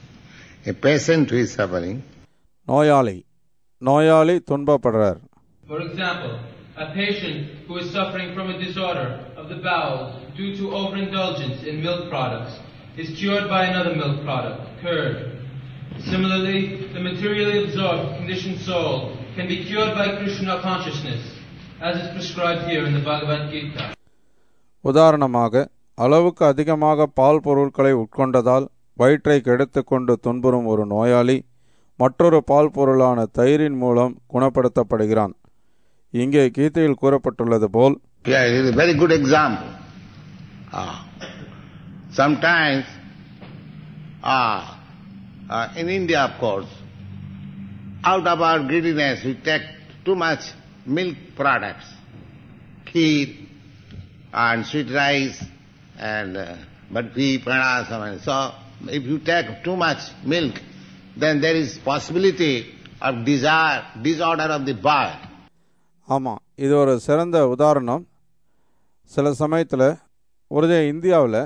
a patient who is suffering, நோயாளி நோயாளி துன்பப்படுறார் For example, a patient who is suffering from a disorder of the bowels due to overindulgence in milk products is cured by another milk product, curd. Similarly, the materially absorbed conditioned soul can be cured by Krishna consciousness, as is prescribed here in the Bhagavad Gita. உதாரணமாக அளவுக்கு அதிகமாக பால் பொருட்களை உட்கொண்டதால் வயிற்றை கெடுத்துக்கொண்டு துன்புறும் ஒரு நோயாளி மற்றொரு பால் பொருளான தயிரின் மூலம் குணப்படுத்தப்படுகிறான் இங்கே கீதையில் கூறப்பட்டுள்ளது போல் yeah, it is a very good example. Ah. Sometimes, ah, ah, in India, of course, out of our greediness, we take too much milk products, kheer and sweet rice and uh, barfi, pranasam and so. If you take too much milk, then there is possibility of desire, disorder of the bowel. ஆமாம் இது ஒரு சிறந்த உதாரணம் சில சமயத்தில் ஒரு இந்தியாவில்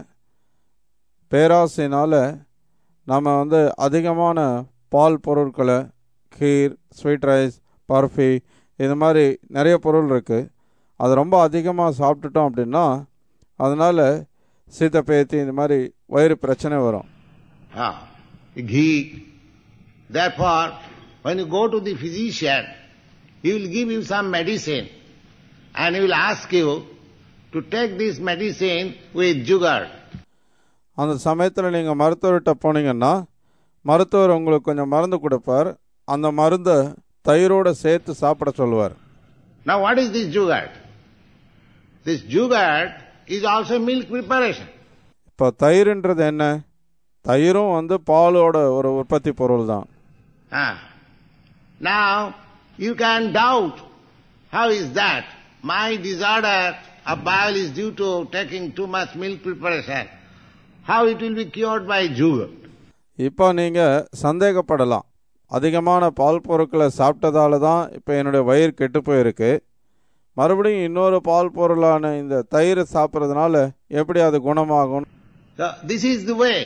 பேராசைனால் நம்ம வந்து அதிகமான பால் பொருட்களை கீர் ஸ்வீட் ரைஸ் பர்ஃபி இது மாதிரி நிறைய பொருள் இருக்குது அது ரொம்ப அதிகமாக சாப்பிட்டுட்டோம் அப்படின்னா அதனால் சீத்தப்பேத்தி இந்த மாதிரி வயிறு பிரச்சனை வரும் Ah, ghee. Therefore, when you go to the physician, he will give you some medicine and he will ask you to take this medicine with sugar. அந்த சமயத்தில் நீங்கள் மருத்துவர்கிட்ட போனீங்கன்னா மருத்துவர் உங்களுக்கு கொஞ்சம் மருந்து கொடுப்பார் அந்த மருந்தை தயிரோடு சேர்த்து சாப்பிட சொல்லுவார் Now what is this sugar? This sugar is also milk preparation. இப்போ தயிர்ன்றது என்ன தயிரும் வந்து பாலோட ஒரு உற்பத்தி பொருள் தான் Ah. Now, you can doubt, how is that? My disorder of bile is due to taking too much milk preparation. How it will be cured by yogurt? இப்போ நீங்கள் சந்தேகப்படலாம் அதிகமான பால் பொருட்களை சாப்பிட்டதால தான் இப்போ என்னுடைய வயிறு கெட்டு போயிருக்கு மறுபடியும் இன்னொரு பால் பொருளான இந்த தயிர் சாப்பிட்றதுனால எப்படி அது குணமாகும் So, this is the way.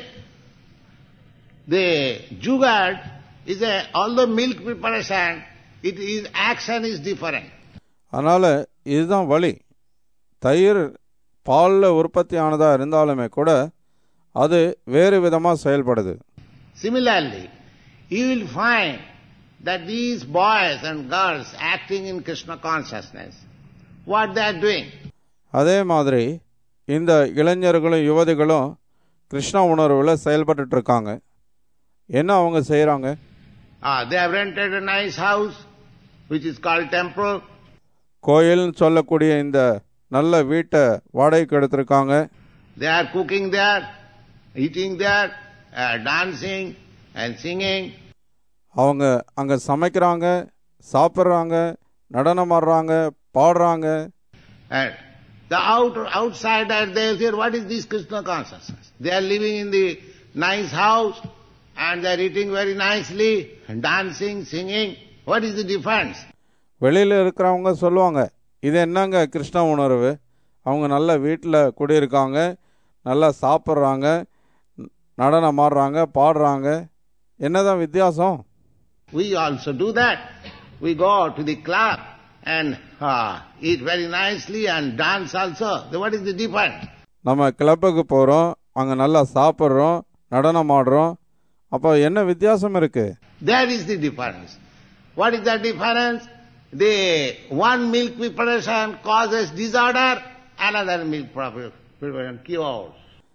The yogurt is a, although milk preparation, it is, action is different. அதனால் இதுதான் வழி தயிர் பாலில் உற்பத்தி ஆனதாக இருந்தாலுமே கூட அது வேறு விதமாக செயல்படுது Similarly, you will find that these boys and girls acting in Krishna consciousness, what they are doing, அதே மாதிரி இந்த இளைஞர்களும் யுவதிகளும் கிருஷ்ண உணர்வில் செயல்பட்டுட்டு இருக்காங்க என்ன அவங்க செய்கிறாங்க ah, they have rented a nice house, which is called temple. கோயில்னு சொல்லக்கூடிய இந்த நல்ல வீட்டை வாடகைக்கு எடுத்திருக்காங்க They are cooking there, eating there, uh, dancing and singing. அவங்க அங்கே சமைக்கிறாங்க சாப்பிட்றாங்க நடனம் ஆடுறாங்க பாடுறாங்க And the out, outsider, they say, what is this Krishna consciousness? They are living in the nice house and they are eating very nicely and dancing, singing. What is the difference? வெளியில் இருக்கிறவங்க சொல்லுவாங்க இது என்னங்க கிருஷ்ண உணர்வு அவங்க நல்ல வீட்டில் குடியிருக்காங்க நல்லா சாப்பிட்றாங்க நடனம் ஆடுறாங்க பாடுறாங்க என்னதான் வித்தியாசம் We also do that. We go to the club and uh, eat very nicely and dance also. So what is the difference? நம்ம கிளப்புக்கு போகிறோம் அங்கே நல்லா சாப்பிட்றோம் நடனம் ஆடுறோம் அப்போ என்ன வித்தியாசம் இருக்குது There is the difference. What is the difference? The one milk preparation causes disorder, another milk preparation cures.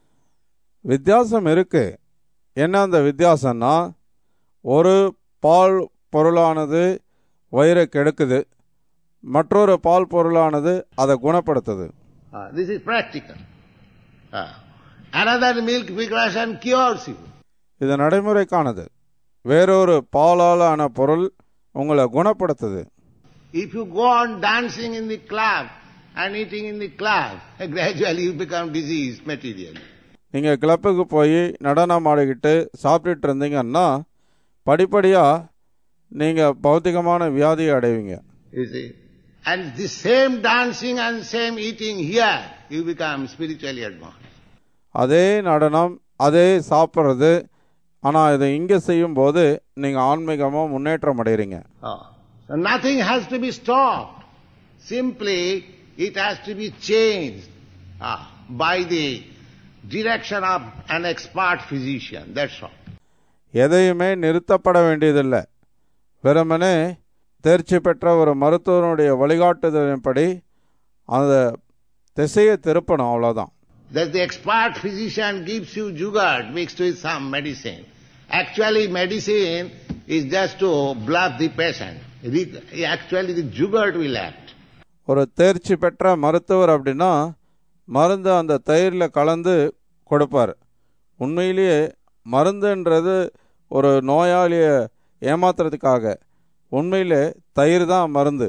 வித்தியாசம் இருக்கு என்ன அந்த வித்தியாசம்னா ஒரு பால் பொருளானது வயிறை கெடுக்குது மற்றொரு பால் பொருளானது அதை குணப்படுத்துது Uh, this is practical. Uh, another milk preparation cures you. இது நடைமுறைக்கானது வேறொரு பாலால் ஆன பொருள் உங்களை குணப்படுத்துது If you go on dancing in the club and eating in the club, gradually you become diseased material. நீங்கள் கிளப்புக்கு போய் நடனம் ஆடிக்கிட்டு சாப்பிட்டுட்டு இருந்தீங்கன்னா படிப்படியாக நீங்கள் பௌத்திகமான வியாதியை அடைவீங்க You see? And the same dancing and same eating here, you become spiritually advanced. அதே நடனம் அதே சாப்பிட்றது ஆனால் இதை இங்கே செய்யும்போது நீங்கள் ஆன்மீகமாக முன்னேற்றம் அடைகிறீங்க Oh. So nothing has to be stopped. Simply, it has to be changed ah, by the direction of an expert physician. That's all. எதையுமே நிறுத்தப்பட வேண்டியதில்லை வெறுமனே தேர்ச்சி பெற்ற ஒரு மருத்துவனுடைய வழிகாட்டுதலின்படி அந்த திசையை திருப்பணும் அவ்வளோதான் That the expert physician gives you yogurt mixed with some medicine. Actually, medicine is just to bluff the patient. Re- Actually, the yogurt will act. ஒரு தேர்ச்சி பெற்ற மருத்துவர் அப்படின்னா மருந்து அந்த தயிரில் கலந்து கொடுப்பார் உண்மையிலேயே மருந்துன்றது ஒரு நோயாளியை ஏமாத்துறதுக்காக உண்மையிலே தயிர் தான் மருந்து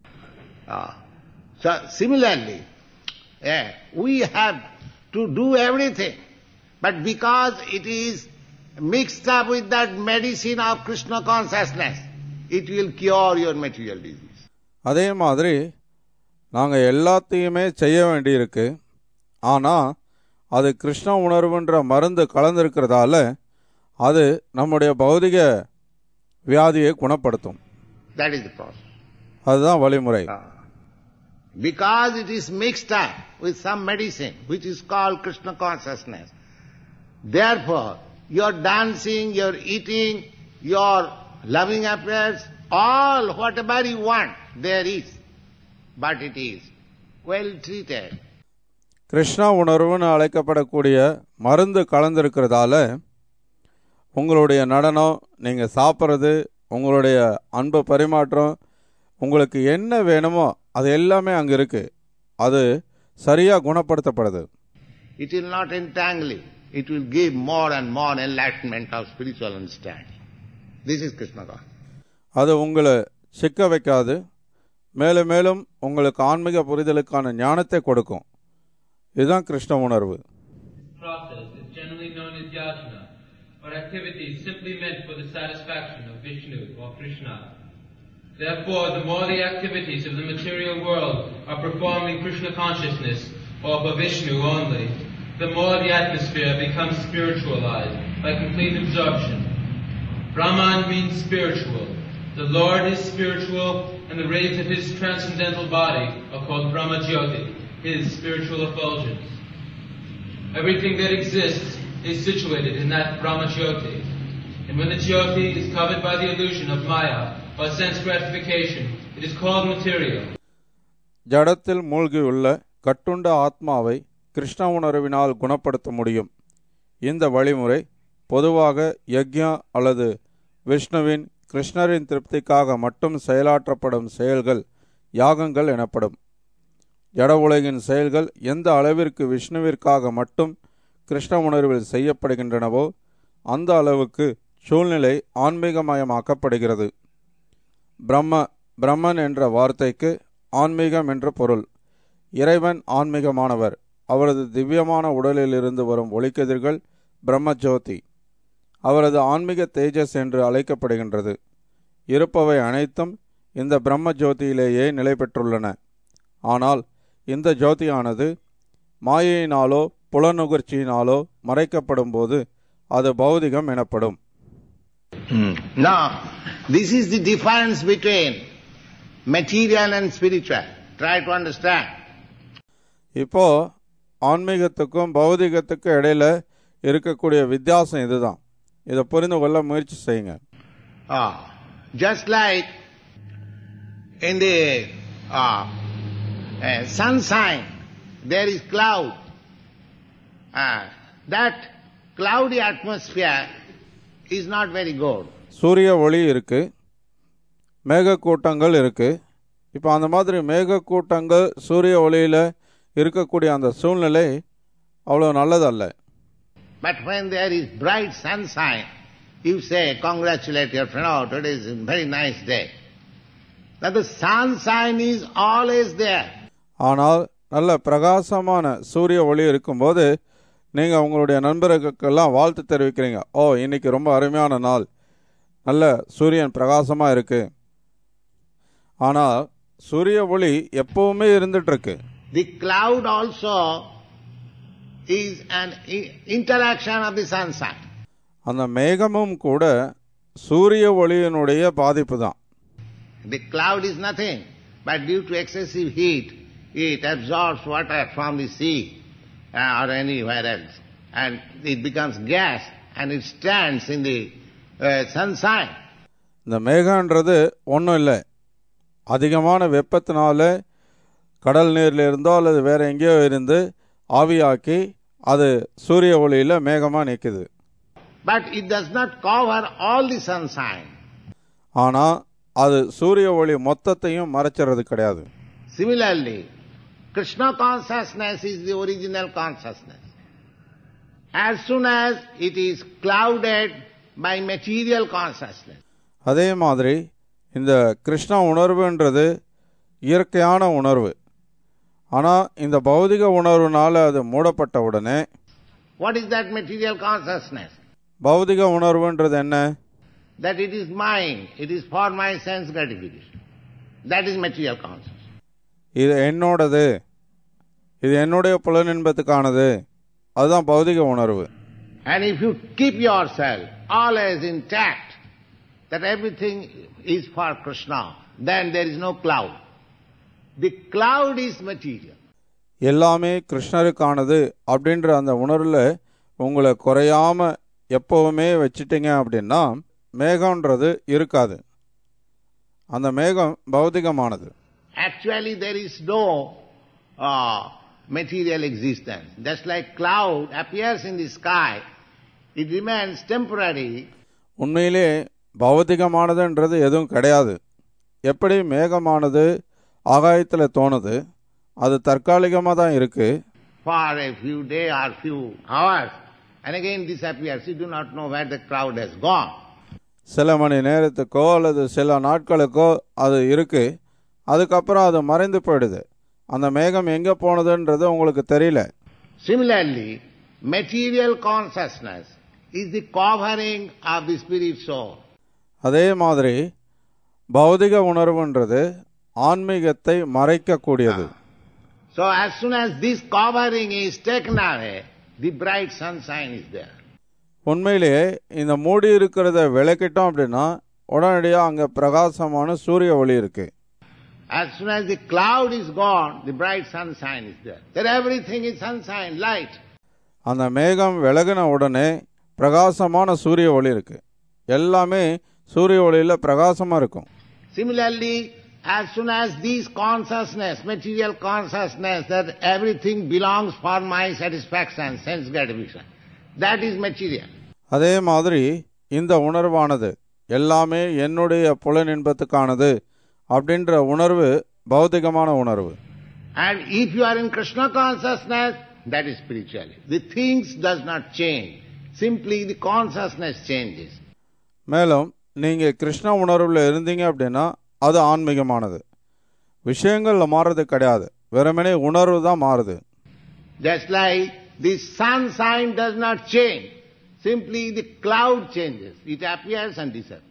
Ah. So similarly, eh, we have to do everything, but because it is mixed up with that medicine of Krishna consciousness, it will cure your material disease. அதே மாதிரி நாங்கள் எல்லாத்தையுமே செய்ய வேண்டியிருக்கு ஆனால் அது கிருஷ்ண உணர்வுன்ற மருந்து கலந்துருக்கிறதால அது நம்முடைய பௌதிக வியாதியை குணப்படுத்தும் That is the process. அதுதான் வழிமுறை Ah. Because it is mixed up with some medicine, which is called Krishna consciousness. Therefore, your dancing, your eating, your loving affairs, all whatever you want, there is. But it is well treated. Krishna உணர்வுன்னு அழைக்கப்படக்கூடிய மருந்து கலந்துருக்கிறதால உங்களுடைய நடனம் நீங்கள் சாப்பிட்றது உங்களுடைய அன்பு பரிமாற்றம் உங்களுக்கு என்ன வேணுமோ அது எல்லாமே அங்கே இருக்குது அது சரியா குணப்படுத்தப்படுது It will not entangle you. It will give more and more enlightenment of spiritual understanding. This is Krishna consciousness. அது உங்களை சிக்க வைக்காது மேலும் மேலும் உங்களுக்கு ஆன்மீக புரிதலுக்கான ஞானத்தை கொடுக்கும் இதுதான் கிருஷ்ண உணர்வு process is generally known as yajna, or activities simply meant for the satisfaction of Vishnu or Krishna. Therefore, the more the activities of the material world are performed in Krishna consciousness or for Vishnu only, the more the atmosphere becomes spiritualized by complete absorption. Brahman means spiritual. The Lord is spiritual, and the rays of his transcendental body are called Brahma Jyoti, his spiritual effulgence. Everything that exists is situated in that Brahma Jyoti. And when the Jyoti is covered by the illusion of Maya or sense gratification, it is called material. ஜடத்தில் மூழ்கியுள்ள கட்டுண்ட ஆத்மாவை கிருஷ்ண உணர்வினால் குணப்படுத்த முடியும் இந்த வழிமுறை பொதுவாக யக்யா அல்லது விஷ்ணுவின் கிருஷ்ணரின் திருப்திக்காக மட்டும் செயலாற்றப்படும் செயல்கள் யாகங்கள் எனப்படும் ஜட உலகின் செயல்கள் எந்த அளவிற்கு விஷ்ணுவிற்காக மட்டும் கிருஷ்ண உணர்வில் செய்யப்படுகின்றனவோ அந்த அளவுக்கு சூழ்நிலை ஆன்மீகமயமாக்கப்படுகிறது பிரம்ம பிரம்மன் என்ற வார்த்தைக்கு ஆன்மீகம் என்ற பொருள் இறைவன் ஆன்மீகமானவர் அவரது திவ்யமான உடலிலிருந்து வரும் ஒளிக்கதிர்கள் பிரம்மஜோதி அவரது ஆன்மீக தேஜஸ் என்று அழைக்கப்படுகின்றது இருப்பவை அனைத்தும் இந்த பிரம்ம ஜோதியிலேயே நிலை பெற்றுள்ளன ஆனால் இந்த ஜோதியானது மாயையினாலோ புலனுகர்ச்சியினாலோ மறைக்கப்படும் போது அது பௌதிகம் எனப்படும் Now, this is the difference between material and spiritual. Try to understand. இப்போ ஆன்மீகத்துக்கும் பௌதிகத்துக்கும் இடையில இருக்கக்கூடிய வித்தியாசம் இதுதான் இதை புரிந்து கொள்ள முயற்சி செய்யுங்க Ah, just like in the ah, uh, sunshine, there is cloud. Ah, that cloudy atmosphere is not very good. சூரிய ஒளி இருக்கு மேகக்கூட்டங்கள் இருக்கு இப்போ அந்த மாதிரி மேகக்கூட்டங்கள் சூரிய ஒளியில இருக்கக்கூடிய அந்த சூழ்நிலை அவ்வளோ நல்லதல்ல But when there is bright sunshine, you say, congratulate your friend, oh, today is a very nice day. Now the sunshine is always there. ஆனால் நல்ல பிரகாசமான சூரிய ஒளி இருக்கும்போது நீங்கள் உங்களுடைய நண்பர்களுக்கெல்லாம் வாழ்த்து தெரிவிக்கிறீங்க ஓ இன்னைக்கு ரொம்ப அருமையான நாள் நல்ல சூரியன் பிரகாசமாக இருக்கு ஆனால் சூரிய ஒளி எப்பவுமே இருந்துட்டு இருக்கு The cloud also is an i- interaction of the sunshine. அந்த மேகமும் கூட சூரிய ஒளியினுடைய பாதிப்பு தான் The cloud is nothing, but due to excessive heat, it absorbs water from the sea uh, or anywhere else, and it becomes gas, and it stands in the uh, sunshine. இந்த மேகன்றது ஒன்றும் இல்லை அதிகமான வெப்பத்தினால கடல் நீர்ல இருந்தோ அல்லது வேற எங்கேயோ இருந்து ஆவியாக்கி அது சூரிய ஒளியில மேகமாக நிற்குது But it does not cover all the sunshine. ஆனால் அது சூரிய ஒளி மொத்தத்தையும் மறைச்சிறது கிடையாது Similarly, Krishna consciousness is the original consciousness. As soon as it is clouded by material consciousness, அதே மாதிரி இந்த கிருஷ்ண உணர்வுன்றது இயற்கையான உணர்வு ஆனால் இந்த பௌதிக உணர்வுனால அது மூடப்பட்ட உடனே what is that material consciousness? பௌதிக உணர்வுன்றது என்ன That it is mine, it is for my sense gratification. That is material consciousness. இது என்னோடது இது என்னுடைய புலனின்பத்துக்கானது அதுதான் பௌதிக உணர்வு And if you keep yourself always intact, that everything is for Krishna, then there is no cloud. The cloud is material. எல்லாமே கிருஷ்ணருக்கானது அப்படின்ற அந்த உணர்வில் உங்களை குறையாம எப்பவுமே வச்சிட்டீங்க அப்படின்னா மேகம்ன்றது இருக்காது அந்த மேகம் பௌதிகமானது Actually, there is no uh, material existence. Just like cloud appears in the sky, it remains temporary, உண்மையிலே பௌதிகமானதுன்றது எதுவும் கிடையாது எப்படி மேகமானது ஆகாயத்தில் தோணுது அது தற்காலிகமாக தான் இருக்கு for a few days or few hours and again disappears. You do not know where the crowd has gone. சில மணி நேரத்துக்கோ அல்லது சில நாட்களுக்கோ அது இருக்கு அதுக்கப்புறம் அது மறைந்து போயிடுது அந்த மேகம் எங்கே போனதுன்றது உங்களுக்கு தெரியல Similarly, material consciousness is the covering of the spirit soul. அதே மாதிரி பௌதிக உணர்வுன்றது ஆன்மீகத்தை மறைக்கக்கூடியது So as soon as this covering is taken away, the bright sunshine is there. உண்மையிலேயே இந்த மூடி இருக்கிறத விளக்கிட்டோம் அப்படின்னா உடனடியாக அங்கே பிரகாசமான சூரிய ஒளி இருக்கு As soon as the cloud is gone, the bright sunshine is there. Then everything is sunshine, light. அந்த மேகம் விலகின உடனே பிரகாசமான சூரிய ஒளி இருக்கு எல்லாமே சூரிய ஒளியில் பிரகாசமாக இருக்கும் Similarly, as soon as this consciousness, material consciousness, that everything belongs for my satisfaction, sense gratification, that is material. அதே மாதிரி இந்த உணர்வானது எல்லாமே என்னுடைய புலன் இன்பத்துக்கானது அப்படின்ற உணர்வு பௌதிகமான உணர்வு And if you are in Krishna consciousness, that is spirituality. The things does not change. Simply the consciousness changes. மேலும் நீங்கள் கிருஷ்ண உணர்வில் இருந்தீங்க அப்படின்னா அது ஆன்மீகமானது விஷயங்களில் மாறுறது கிடையாது வெறுமனே உணர்வு தான் மாறுது Just like the sunshine does not change. Simply the cloud changes. It appears and disappears.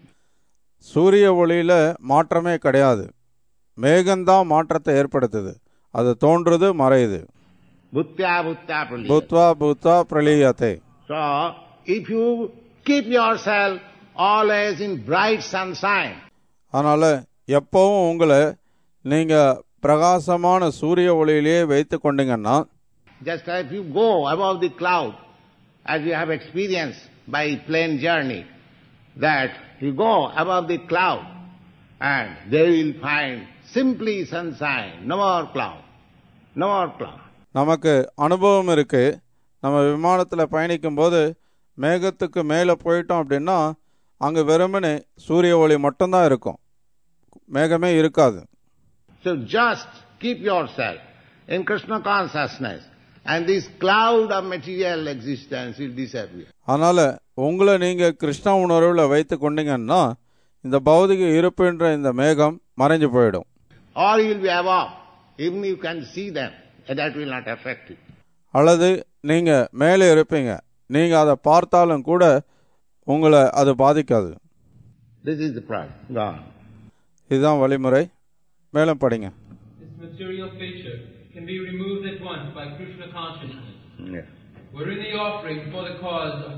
சூரிய ஒளியில் மாற்றமே கிடையாது மேகம்தான் மாற்றத்தை ஏற்படுத்துது அது தோன்றுது மறையுது Bhutya bhutya praliyate. பூத்வா பூத்வா பிரளீயத்தை So, if you keep yourself always in bright sunshine, அதனால் எப்போவும் உங்களை நீங்கள் பிரகாசமான சூரிய ஒளியிலேயே வைத்து கொண்டீங்கன்னா just if you go above the cloud, as you have experienced by plane journey, that you go above the cloud and there you will find simply sunshine, no more cloud, no more cloud. நமக்கு அனுபவம் இருக்கு நம்ம விமானத்தில் பயணிக்கும்போது மேகத்துக்கு மேலே போயிட்டோம் அப்படின்னா அங்கே வெறுமனே சூரிய ஒளி மட்டும்தான் இருக்கும் மேகமே இருக்காது So just keep yourself in Krishna consciousness and this cloud of material existence will disappear. அதனால் உங்களை நீங்கள் கிருஷ்ண உணர்வில் வைத்து கொண்டீங்கன்னா இந்த பௌதிக இருப்புன்ற இந்த மேகம் மறைஞ்சு போயிடும் Or you will be above, even you can see them, and that will not affect you. அல்லது நீங்கள் மேலே இருப்பீங்க நீங்கள் அதை பார்த்தாலும் கூட உங்களை அது பாதிக்காது This is the problem. Gone. இதுதான் வழிமுறை மேலும் படிங்க This material feature can be removed at once by Krishna consciousness. Yeah. Wherein the offering for the cause of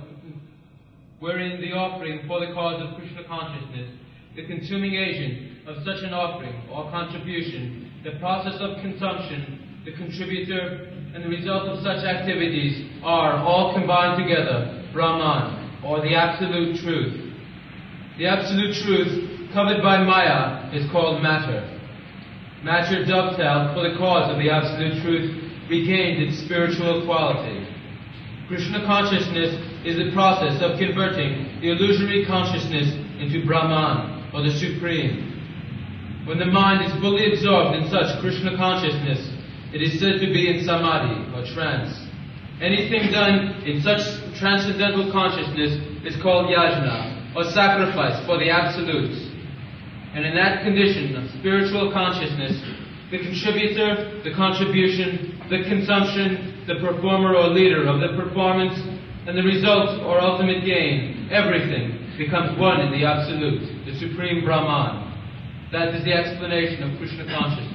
wherein the offering for the cause of Krishna consciousness, the consuming agent of such an offering or contribution, the process of consumption, the contributor, and the result of such activities are all combined together, Brahman, or the absolute truth. The absolute truth, covered by Maya, is called matter. Matter dovetailed for the cause of the absolute truth regained its spiritual quality. Krishna consciousness is the process of converting the illusory consciousness into Brahman, or the Supreme. When the mind is fully absorbed in such Krishna consciousness, it is said to be in samadhi, or trance. Anything done in such transcendental consciousness is called yajna, or sacrifice for the absolutes. And in that condition of spiritual consciousness, the contributor, the contribution, the consumption, the performer or leader of the performance, and the result or ultimate gain, everything becomes one in the Absolute, the Supreme Brahman. That is the explanation of Krishna consciousness.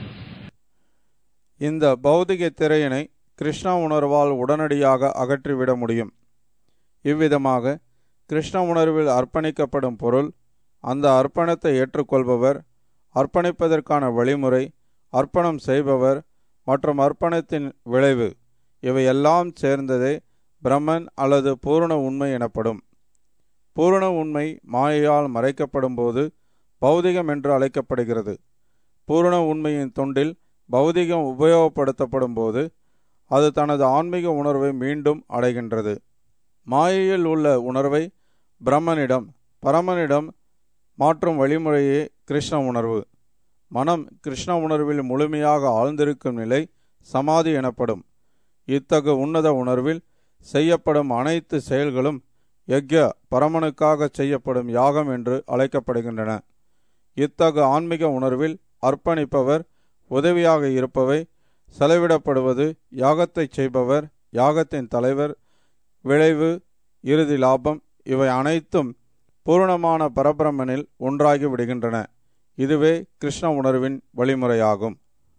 இந்த பௌதிக திரையினை கிருஷ்ண உணர்வால் உடனடியாக அகற்றிவிட முடியும் இவ்விதமாக கிருஷ்ண உணர்வில் அர்ப்பணிக்கப்படும் பொருள் அந்த அர்ப்பணத்தை ஏற்றுக்கொள்பவர் அர்ப்பணிப்பதற்கான வழிமுறை அர்ப்பணம் செய்பவர் மற்றும் அர்ப்பணத்தின் விளைவு இவையெல்லாம் சேர்ந்ததே பிரம்மன் அல்லது பூரண உண்மை எனப்படும் பூரண உண்மை மாயையால் மறைக்கப்படும் போது பௌதிகம் என்று அழைக்கப்படுகிறது பூரண உண்மையின் தொண்டில் பௌதிகம் உபயோகப்படுத்தப்படும் போது அது தனது ஆன்மீக உணர்வை மீண்டும் அடைகின்றது மாயையில் உள்ள உணர்வை பிரம்மனிடம் பரமனிடம் மாற்றும் வழிமுறையே கிருஷ்ண உணர்வு மனம் கிருஷ்ண உணர்வில் முழுமையாக ஆழ்ந்திருக்கும் நிலை சமாதி எனப்படும் இத்தகு உன்னத உணர்வில் செய்யப்படும் அனைத்து செயல்களும் யக்ய பரமனுக்காக செய்யப்படும் யாகம் என்று அழைக்கப்படுகின்றன இத்தகு ஆன்மீக உணர்வில் அர்ப்பணிப்பவர் உதவியாக இருப்பவை செலவிடப்படுவது யாகத்தை செய்பவர் யாகத்தின் தலைவர் விளைவு இறுதி லாபம் இவை அனைத்தும் பூரணமான பரபிரமனில் ஒன்றாகி விடுகின்றன இதுவே கிருஷ்ண உணர்வின் வழிமுறையாகும்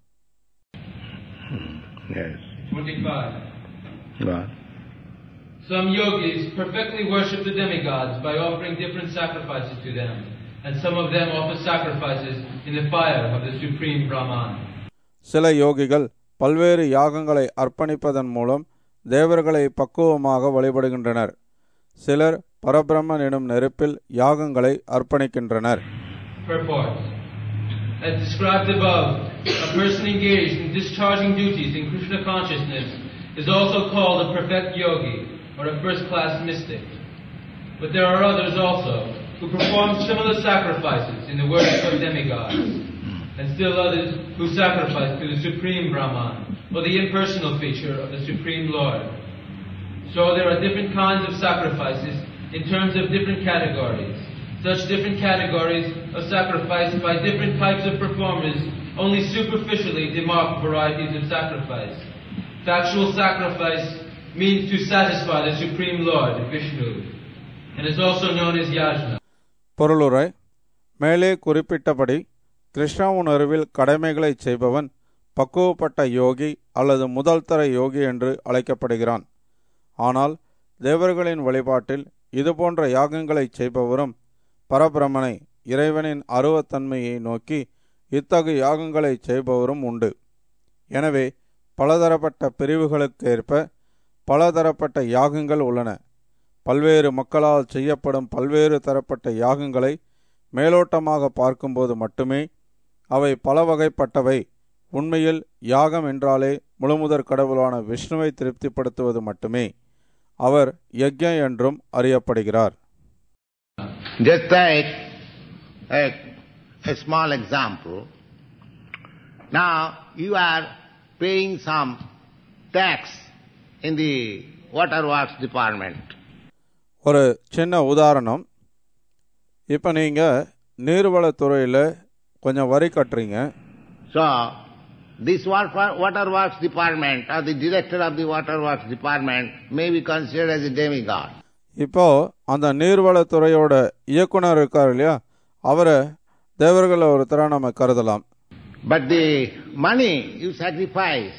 Yes. 25. God. Some yogis perfectly worship the demigods by offering different sacrifices to them, and some of them offer sacrifices in the fire of the Supreme Brahman. சில யோகிகள் பல்வேறு யாகங்களை அர்ப்பணிப்பதன் மூலம் தேவர்களை பக்குவமாக வழிபடுகின்றனர் சிலர் பரபிரம்மன் எனும் நெருப்பில் யாகங்களை அர்ப்பணிக்கின்றனர் Purport. As described above, a person engaged in discharging duties in Krishna consciousness is also called a perfect yogi or a first class mystic. But there are others also who perform similar sacrifices in the worship of demigods, and still others who sacrifice to the Supreme Brahman or the impersonal feature of the Supreme Lord. So there are different kinds of sacrifices in terms of different categories. Such different categories of sacrifice by different types of performers only superficially demark varieties of sacrifice. Factual sacrifice means to satisfy the Supreme Lord, Vishnu, and is also known as yajna. பொருளுரை மேலே குறிப்பிட்டபடி கிருஷ்ண உணர்வில் கடமைகளை செய்பவன் பக்குவப்பட்ட யோகி அல்லது முதல் தர யோகி என்று அழைக்கப்படுகிறான் ஆனால் தேவர்களின் வழிபாட்டில் இதுபோன்ற யாகங்களை செய்பவரும் பரபிரமனை இறைவனின் அருவத்தன்மையை நோக்கி இத்தகு யாகங்களை செய்பவரும் உண்டு எனவே பலதரப்பட்ட பிரிவுகளுக்கேற்ப பலதரப்பட்ட யாகங்கள் உள்ளன பல்வேறு மக்களால் செய்யப்படும் பல்வேறு தரப்பட்ட யாகங்களை மேலோட்டமாக பார்க்கும்போது மட்டுமே அவை பல வகைப்பட்டவை உண்மையில் யாகம் என்றாலே முழுமுதற் கடவுளான விஷ்ணுவை திருப்திப்படுத்துவது மட்டுமே அவர் யக்ஞ என்றும் அறியப்படுகிறார் Just take a, a small example. Now you are paying some tax in the waterworks department. ஒரு சின்ன உதாரணம் இப்போ நீங்கள் நீர்வளத்துறையில் கொஞ்சம் வரி கட்டுறீங்க So, this water- waterworks department or the director of the waterworks department may be considered as a demigod. இப்போ அந்த நீர்வளத்துறையோட இயக்குனர் இருக்கார் இல்லையா அவரை தேவர்களை ஒருத்தராக நம்ம கருதலாம் But the money you sacrifice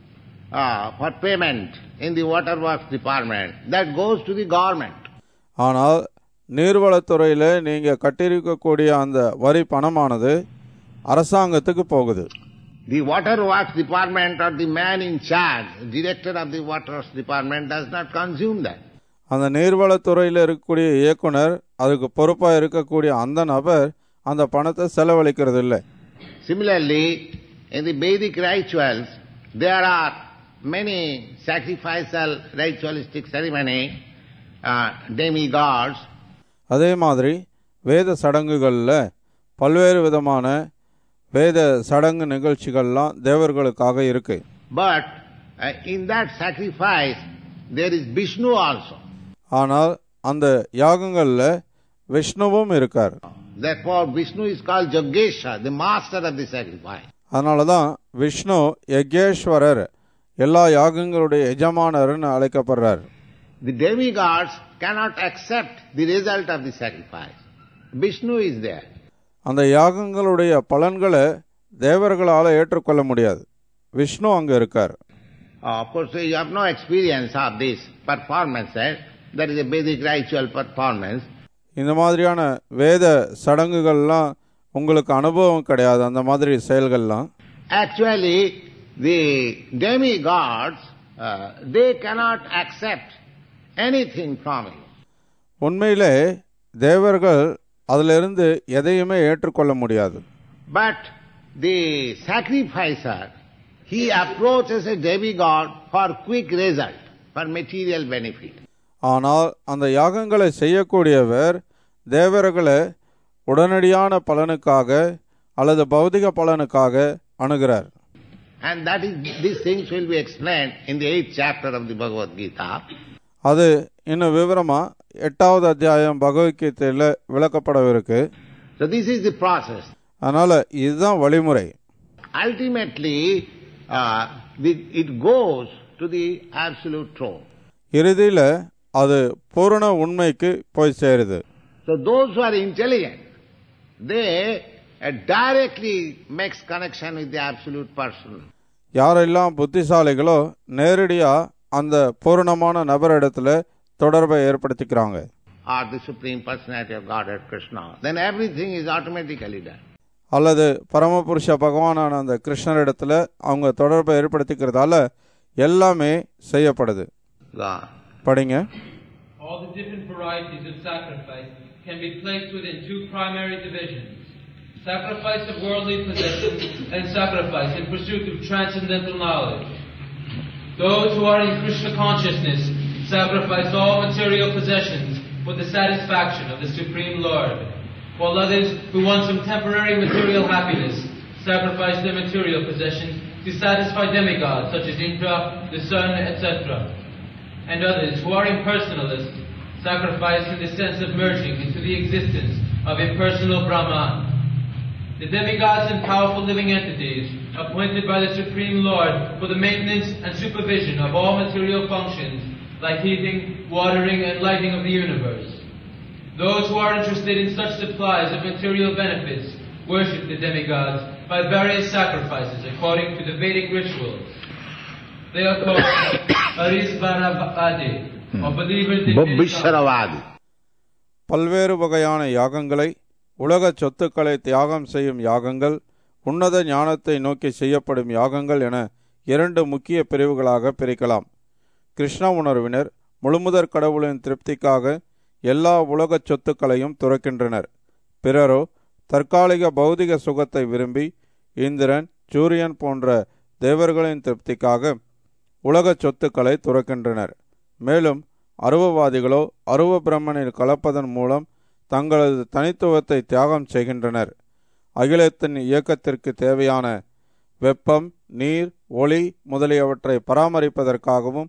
uh, for payment in the waterworks department, that goes to the government. ஆனால் நீர்வளத்துறையில் நீங்கள் கட்டியிருக்கக்கூடிய அந்த வரி பணமானது அரசாங்கத்துக்கு போகுது The waterworks department or the man in charge, director of the waterworks department does not consume that. அந்த நீர்வளத்துறையில் இருக்கக்கூடிய இயக்குனர் அதுக்கு பொறுப்பாக இருக்கக்கூடிய அந்த நபர் அந்த பணத்தை செலவழிக்கிறது இல்லை Similarly, in the Vedic rituals, there are many sacrificial ritualistic ceremony, uh, demigods, அதே மாதிரி வேத சடங்குகளில் பல்வேறு விதமான வேத சடங்கு நிகழ்ச்சிகள்லாம் தேவர்களுக்காக இருக்கு but uh, in that sacrifice there is Vishnu also. ஆனால் அந்த யாகங்களில் விஷ்ணுவும் இருக்கார் Therefore, Vishnu is called Yogesha, the master of the sacrifice. அதனால தான் விஷ்ணு யக்ஞேஸ்வரர் எல்லா யாகங்களுடைய எஜமானர்னு அழைக்கப்படுறார் The demigods cannot accept the result of the sacrifice. Vishnu is there. அந்த யாகங்களுடைய பலன்களை தேவர்களால் ஏற்றுக்கொள்ள முடியாது விஷ்ணு அங்கே இருக்கார் Uh, of course, you have no experience of this performances. That is a Vedic ritual performance. இந்த மாதிரியான வேத சடங்குகள்லாம் உங்களுக்கு அனுபவம் கிடையாது அந்த மாதிரி செயல்கள்லாம் Actually, the demigods, uh, they cannot accept anything from you. உண்மையிலே தேவர்கள் அதிலிருந்து எதையுமே ஏற்றுக்கொள்ள முடியாது But the sacrificer, he approaches a demigod for quick result, for material benefit. ஆனால் அந்த யாகங்களை செய்யக்கூடியவர் தேவர்களை உடனடியான பலனுக்காக அல்லது பௌதிக பலனுக்காக அணுகிறார் And that is, these things will be explained in the eighth chapter of the Bhagavad Gita. அது இன்னும் விவரமா எட்டாவது அத்தியாயம் பகவத்கீதையில் விளக்கப்படவிருக்கு So this is the process. அதனால இதுதான் வழிமுறை Ultimately, uh, the- it goes to the absolute truth. இறுதியில் அது பூரண உண்மைக்கு போய் சேருது So those who are intelligent, they uh, directly makes connection with the absolute person. யாரெல்லாம் புத்திசாலிகளோ நேரடியா அந்த பூரணமான நபரிடத்துல தொடர்பை ஏற்படுத்திக்கிறாங்க or the Supreme Personality of Godhead Krishna, then everything is automatically done. அல்லது பரமபுருஷ பகவானான அந்த கிருஷ்ணரிடத்துல அவங்க தொடர்பை ஏற்படுத்திக்கிறதால எல்லாமே செய்யப்படுது God. படிங்க All the different varieties of sacrifice can be placed within two primary divisions. Sacrifice of worldly possessions and sacrifice in pursuit of transcendental knowledge. Those who are in Krishna consciousness sacrifice all material possessions for the satisfaction of the Supreme Lord, while others who want some temporary material happiness sacrifice their material possessions to satisfy demigods such as Indra, the sun, etc and others who are impersonalists sacrifice in the sense of merging into the existence of impersonal Brahman. The demigods and powerful living entities appointed by the Supreme Lord for the maintenance and supervision of all material functions like heating, watering, and lighting of the universe. Those who are interested in such supplies of material benefits worship the demigods by various sacrifices according to the Vedic rituals. They are called Arisvaravadi, or believers in many gods. Bhubhisharavadi. பல்வேறு வகையான யாகங்களை உலக சொத்துக்களை தியாகம் செய்யும் யாகங்கள் உன்னத ஞானத்தை நோக்கி செய்யப்படும் யாகங்கள் என இரண்டு முக்கிய பிரிவுகளாக பிரிக்கலாம் கிருஷ்ண உணர்வினர் முழுமுதற் கடவுளின் திருப்திக்காக எல்லா உலகச் சொத்துக்களையும் துறக்கின்றனர் பிறரோ தற்காலிக பௌதிக சுகத்தை விரும்பி இந்திரன் சூரியன் போன்ற தேவர்களின் திருப்திக்காக உலகச் சொத்துக்களை துறக்கின்றனர் மேலும் அருவவாதிகளோ அருவ பிரம்மனில் கலப்பதன் மூலம் தங்களது தனித்துவத்தை தியாகம் செய்கின்றனர் அகிலத்தின் இயக்கத்திற்கு தேவையான வெப்பம் நீர் ஒளி முதலியவற்றை பராமரிப்பதற்காகவும்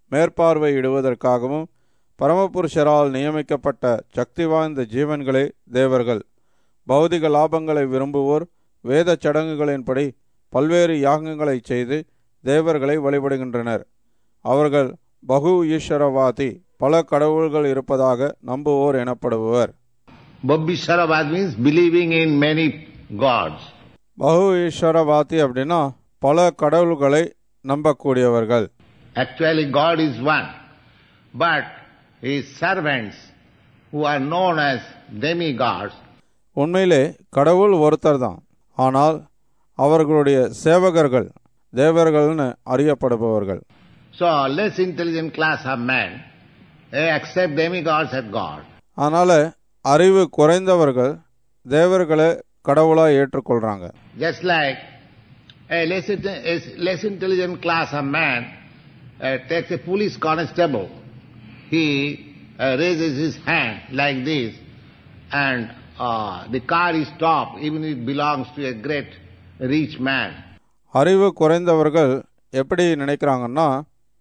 மேற்பார்வையிடுவதற்காகவும் பரமபுருஷரால் நியமிக்கப்பட்ட சக்தி வாய்ந்த ஜீவன்களே தேவர்கள் பௌதிக லாபங்களை விரும்புவோர் வேத சடங்குகளின்படி பல்வேறு யாகங்களை செய்து தேவர்களை வழிபடுகின்றனர் அவர்கள் பகு ஈஸ்வரவாதி பல கடவுள்கள் இருப்பதாக நம்புவோர் எனப்படுபவர் Bhubhisharavadi means believing in many gods. பகு ஈஸ்வரவாதி அப்படின்னா பல கடவுள்களை நம்பக்கூடியவர்கள் Actually, God is one. But His servants, who are known as demigods, உண்மையிலே கடவுள் ஒருத்தர் தான் ஆனால் அவர்களுடைய சேவகர்கள் தேவர்கள்னு அறியப்படுபவர்கள் so less intelligent class of men, they accept demigods as God. அதனால அறிவு குறைந்தவர்கள் தேவர்களை கடவுளாக ஏற்றுக்கொள்றாங்க Just like a less, inte- a less intelligent class of man uh, takes a police constable. He uh, raises his hand like this and uh, the car is stopped even if it belongs to a great rich man. அறிவு குறைந்தவர்கள் எப்படி நினைக்கிறாங்கன்னா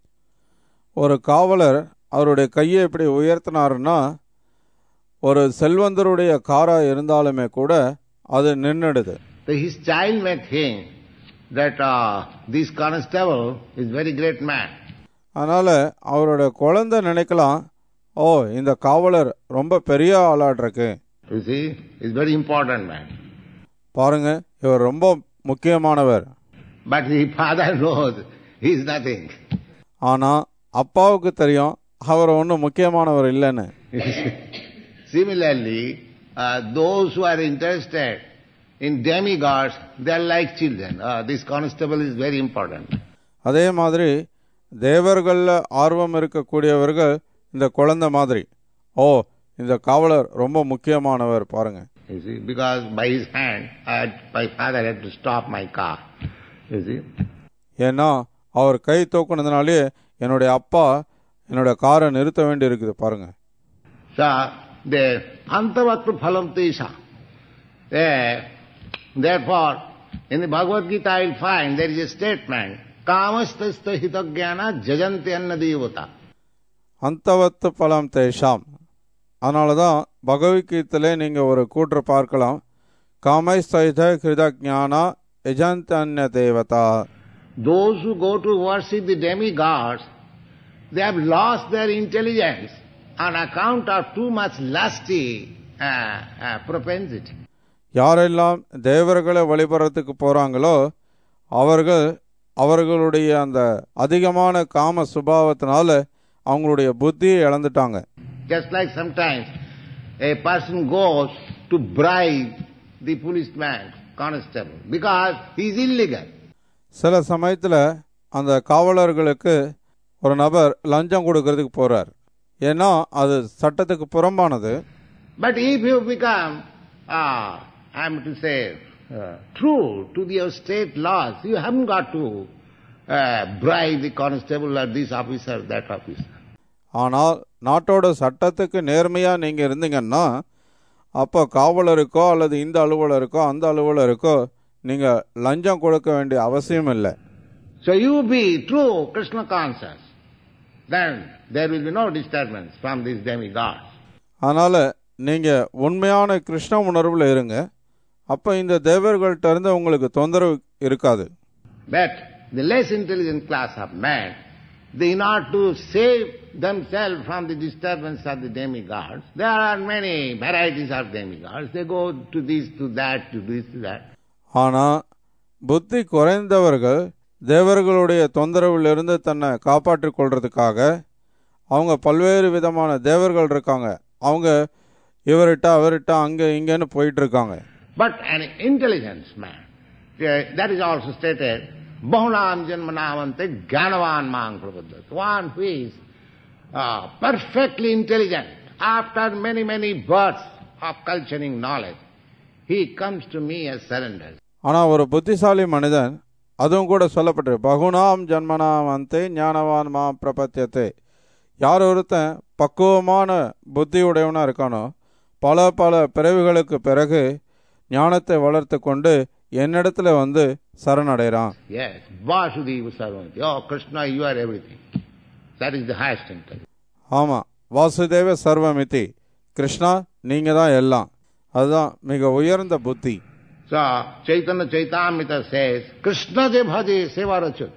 ஒரு காவலர் அவருடைய கையை இப்படி உயர்த்தினாருன்னா ஒரு செல்வந்தருடைய காரா இருந்தாலுமே கூட அது நின்றுடுது So his child may think that uh, this constable is very great man. அதனால அவரோட குழந்தை நினைக்கலாம் ஓ இந்த காவலர் ரொம்ப பெரிய ஆளாட்ருக்கு You see, he's very important man. பாருங்க இவர் ரொம்ப முக்கியமானவர் But the father knows he is nothing. ஆனா அப்பாவுக்கு தெரியும் அவர் ஒன்றும் முக்கியமானவர் இல்லைன்னு Similarly, uh, those who are interested in demigods, they are like children. Uh, this constable is very important. அதே மாதிரி தேவர்களில் ஆர்வம் இருக்கக்கூடியவர்கள் இந்த குழந்தை மாதிரி ஓ இந்த காவலர் ரொம்ப முக்கியமானவர் பாருங்க You see, because by his hand, I had, my father had to stop my car. You see. ஏன்னா அவர் கை தூக்குனதுனாலே என்னுடைய அப்பா என்னோட காரை நிறுத்த வேண்டி இருக்குது பாருங்க So, the antavattu phalam tesha. They- Therefore, In the Bhagavad Gita I will find there is a statement, Kamastasta hitagyana jajante annadevata. அந்தவத்து பலம் தேஷாம் அதனால தான் பகவத்கீதையிலே நீங்கள் ஒரு கூற்று பார்க்கலாம் காமை சைத கிருதஜானா எஜந்தன்ய தேவதா Those who go to worship the demigods, they have lost their intelligence on account of too much lusty uh, uh, propensity. யாரெல்லாம் தேவர்களை வழிபடுறதுக்கு போகிறாங்களோ அவர்கள் அவர்களுடைய அந்த அதிகமான காம சுபாவத்தினால அவங்களுடைய புத்தியை இழந்துட்டாங்க Just like sometimes a person goes to bribe the policeman, constable, because he is illegal. சில சமயத்தில் அந்த காவலர்களுக்கு ஒரு நபர் லஞ்சம் கொடுக்கறதுக்கு போகிறார் ஏன்னா அது சட்டத்துக்கு புறம்பானது But if you become, uh, I am to say, uh, true to your state laws, you haven't got to uh, bribe the constable or this officer, that officer. ஆனால் நாட்டோட சட்டத்துக்கு நேர்மையாக நீங்கள் இருந்தீங்கன்னா அப்போ காவலருக்கோ அல்லது இந்த அலுவலருக்கோ அந்த அலுவலருக்கோ நீங்கள் லஞ்சம் கொடுக்க வேண்டிய அவசியம் இல்லை So you be true Krishna conscious, then there will be no disturbance from these demigods. அதனால் நீங்கள் உண்மையான கிருஷ்ண உணர்வில் இருங்க அப்போ இந்த தேவர்கள்ட்ட இருந்து உங்களுக்கு தொந்தரவு இருக்காது But the less intelligent class of men, they not to save themselves from the disturbance of the demigods. There are many varieties of demigods. They go to this, to that, to this, to that. ஆனால் புத்தி குறைந்தவர்கள் தேவர்களுடைய தொந்தரவிலிருந்து தன்னை காப்பாற்றிக் கொள்றதுக்காக அவங்க பல்வேறு விதமான தேவர்கள் இருக்காங்க அவங்க இவர்கிட்ட அவர்கிட்ட அங்கே இங்கேன்னு போயிட்டு இருக்காங்க But an intelligent man, uh, that is also stated, Bahulam Janmanavante Ganavan Mang Prabhupada. One who is uh, perfectly intelligent, after many, many births of culturing knowledge, he comes to me as surrender. ஆனால் ஒரு புத்திசாலி மனிதன் அதுவும் கூட சொல்லப்பட்டிருக்கு பகுனாம் ஜன்மனாம் அந்தே ஞானவான் மா பிரபத்தியத்தை யார் ஒருத்தன் பக்குவமான புத்தி உடையவனா இருக்கானோ பல பல பிறவிகளுக்கு பிறகு ஞானத்தை வளர்த்து கொண்டு என்னிடத்துல வந்து சரணடைகிறான் Yes, Vasudeva Sarvanti. Oh, Krishna, you are everything. That is the highest intelligence. ஆமாம் வாசுதேவ சர்வமிதி கிருஷ்ணா நீங்க தான் எல்லாம் அதுதான் மிக உயர்ந்த புத்தி So, Chaitanya Chaitamrita says, Krishna je bhaje sevarachut.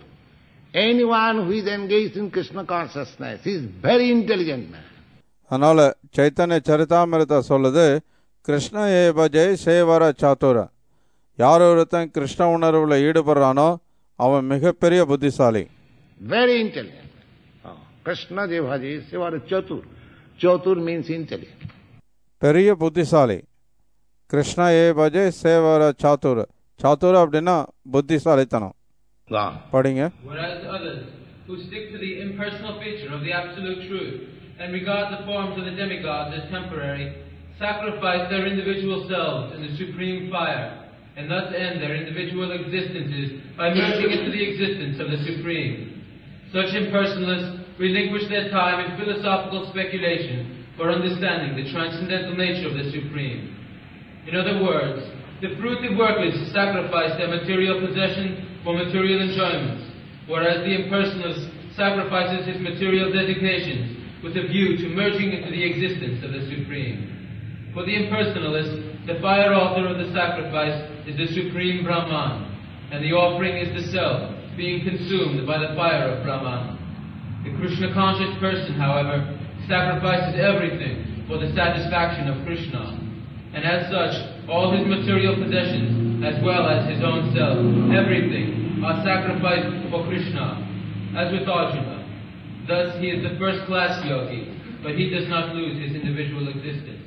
Anyone who is engaged in Krishna consciousness is very intelligent man. அதனால சைத்தன்ய சரிதாமிரத சொல்லுது கிருஷ்ண ஏ பஜே சேவர சாத்துர யார் ஒருத்தன் கிருஷ்ண உணர்வுல ஈடுபடுறானோ அவன் மிகப்பெரிய புத்திசாலி Very intelligent. Oh, Krishna je bhaje sevarachatur. Chatur means intelligent. பெரிய புத்திசாலி கிருஷ்ண ஏ பஜே சேவர சாத்துர சாத்துர அப்படின்னா புத்திசாலித்தனம் Gone. படிங்க Whereas others, who stick to the impersonal feature of the absolute truth and regard the forms of the demigods as temporary, sacrifice their individual selves in the supreme fire, and thus end their individual existences by merging into the existence of the Supreme. Such impersonalists relinquish their time in philosophical speculation for understanding the transcendental nature of the Supreme. In other words, the fruitive workers sacrifice their material possessions for material enjoyments, whereas the impersonalist sacrifices his material designations with a view to merging into the existence of the Supreme. For the impersonalist, the fire altar of the sacrifice is the Supreme Brahman, and the offering is the self, being consumed by the fire of Brahman. The Krishna conscious person, however, sacrifices everything for the satisfaction of Krishna. And as such, all his material possessions, as well as his own self, everything, are sacrificed for Krishna, as with Arjuna. Thus he is the first class yogi, but he does not lose his individual existence.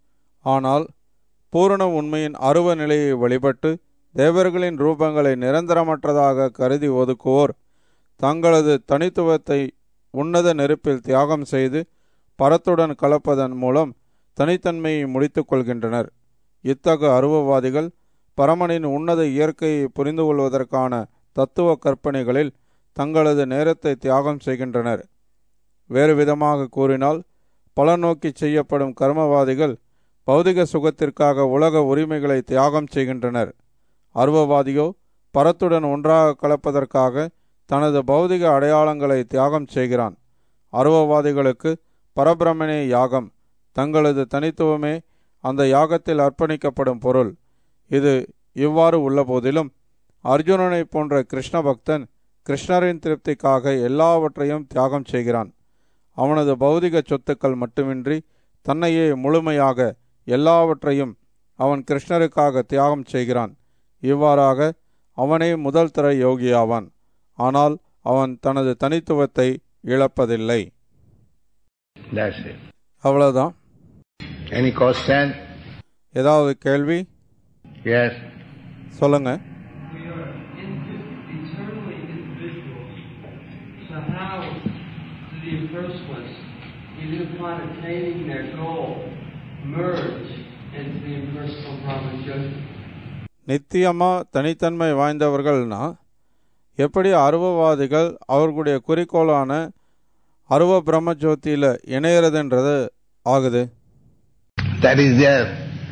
ஆனால் பூரண உண்மையின் அருவ நிலையை வழிபட்டு தேவர்களின் ரூபங்களை நிரந்தரமற்றதாக கருதி ஒதுக்குவோர் தங்களது தனித்துவத்தை உன்னத நெருப்பில் தியாகம் செய்து பரத்துடன் கலப்பதன் மூலம் தனித்தன்மையை முடித்துக் கொள்கின்றனர் இத்தகு அருவவாதிகள் பரமனின் உன்னத இயற்கையை புரிந்து கொள்வதற்கான தத்துவ கற்பனைகளில் தங்களது நேரத்தை தியாகம் செய்கின்றனர் வேறு விதமாக கூறினால் பலநோக்கி செய்யப்படும் கர்மவாதிகள் பௌதிக சுகத்திற்காக உலக உரிமைகளை தியாகம் செய்கின்றனர் அருவவாதியோ பரத்துடன் ஒன்றாக கலப்பதற்காக தனது பௌதிக அடையாளங்களை தியாகம் செய்கிறான் அருவவாதிகளுக்கு பரபிரமனே யாகம் தங்களது தனித்துவமே அந்த யாகத்தில் அர்ப்பணிக்கப்படும் பொருள் இது இவ்வாறு உள்ளபோதிலும் அர்ஜுனனைப் போன்ற கிருஷ்ண பக்தன் கிருஷ்ணரின் திருப்திக்காக எல்லாவற்றையும் தியாகம் செய்கிறான் அவனது பௌதிக சொத்துக்கள் மட்டுமின்றி தன்னையே முழுமையாக எல்லாவற்றையும் அவன் கிருஷ்ணருக்காக தியாகம் செய்கிறான் இவ்வாறாக அவனே முதல் தர யோகியாவான் ஆனால் அவன் தனது தனித்துவத்தை இழப்பதில்லை That's it. அவ்வளவுதான் Any question? ஏதாவது கேள்வி Yes. சொல்லுங்க We are indi- eternally individuals. So how do the impersonalists, even upon attaining their goal, merge into the impersonal Brahma Jyoti? நித்தியமா தனித்தன்மை வாய்ந்தவர்கள்னா எப்படி அருவவாதிகள் அவர்களுடைய குறிக்கோளான அருவ பிரம்மஜோதியில இணையறதுன்றது ஆகுது That is their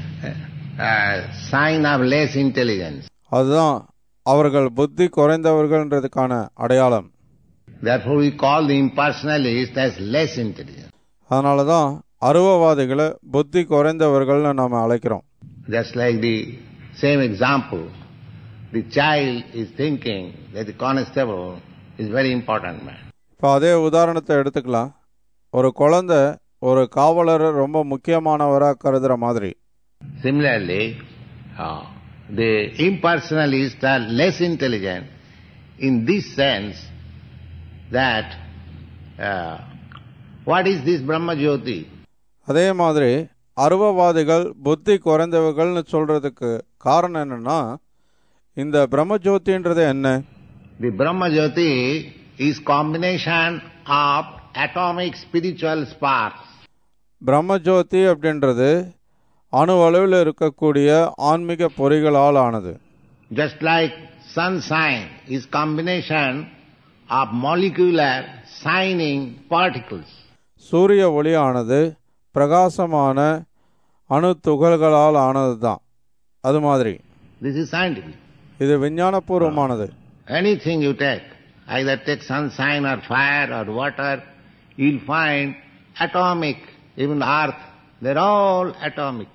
uh, sign of less intelligence. அதுதான் அவர்கள் புத்தி குறைந்தவர்கள்ன்றதுக்கான அடையாளம் Therefore we call the impersonalist as less intelligent. அதனால தான் அருவவாதிகளை புத்தி குறைந்தவர்கள்னு நாம் அழைக்கிறோம் Just like the same example, the child is thinking that the constable is very important man. இப்போ அதே உதாரணத்தை எடுத்துக்கலாம் ஒரு குழந்தை ஒரு காவலரை ரொம்ப முக்கியமானவராக கருதுற மாதிரி Similarly, uh, the impersonalists are less intelligent in this sense that uh, what is this Brahma Jyoti? அதே மாதிரி அருவவாதிகள் புத்தி குறைந்தவர்கள்னு சொல்றதுக்கு காரணம் என்னன்னா இந்த பிரம்மஜோதின்றது என்ன The Brahma Jyoti is combination of atomic spiritual sparks. Brahmajothi அப்படின்றது அணு அளவில் இருக்கக்கூடிய ஆன்மீக பொறிகளால் ஆனது Just like sunshine is combination of molecular shining particles. சூரிய ஒளியானது பிரகாசமான அணு துகள்களால் ஆனது தான் அது மாதிரி This is scientific. இது விஞ்ஞானபூர்வமானது Anything you take, either take sunshine or fire or water, you'll find atomic, even earth, they're all atomic.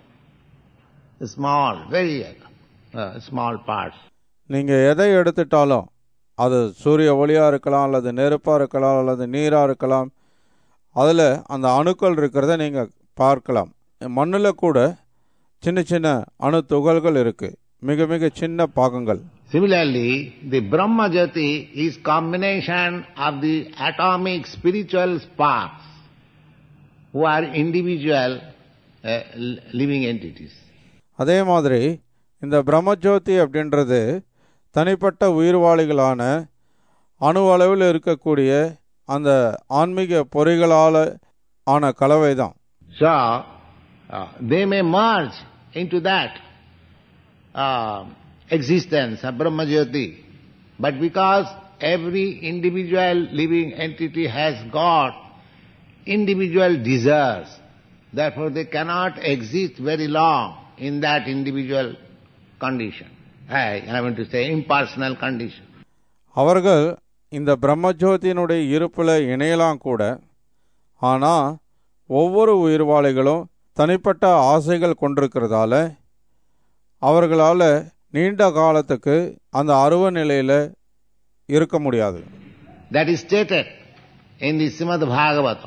Small, very uh, small parts. நீங்க எதை எடுத்துட்டாலும் அது சூரிய ஒளியா இருக்கலாம் அல்லது நெருப்பா இருக்கலாம் அல்லது நீரா இருக்கலாம் அதுல அந்த அணுக்கள் இருக்கிறத நீங்க பார்க்கலாம் மண்ணுல கூட சின்ன சின்ன அணு துகள்கள் இருக்கு மிக மிக சின்ன பாகங்கள் Similarly, the Brahma Jyoti is combination of the atomic spiritual sparks who are individual uh, l- living entities. அதே மாதிரி இந்த பிரம்மஜோதி அப்படின்றது தனிப்பட்ட உயிர்வாளிகளான அணு அளவில் இருக்கக்கூடிய அந்த ஆன்மீக பொறிகளால் ஆன கலவை தான் So, uh, they may merge into that uh, existence of Brahma Jyoti, but because every individual living entity has got individual desires, therefore they cannot exist very long in that individual condition. I, I want to say impersonal condition. அவர்கள் இந்த பிரம்மஜோதியினுடைய இருப்பில் இணையலாம் கூட ஆனால் ஒவ்வொரு உயிர்வாளிகளும் தனிப்பட்ட ஆசைகள் கொண்டிருக்கிறதால அவர்களால் நீண்ட காலத்துக்கு அந்த அருவ நிலையில் இருக்க முடியாது That is stated in the Srimad Bhagavatam.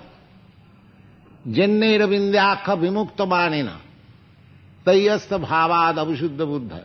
Jennairavindhyakha vimukta banina tayyasta bhavad avishuddha buddha.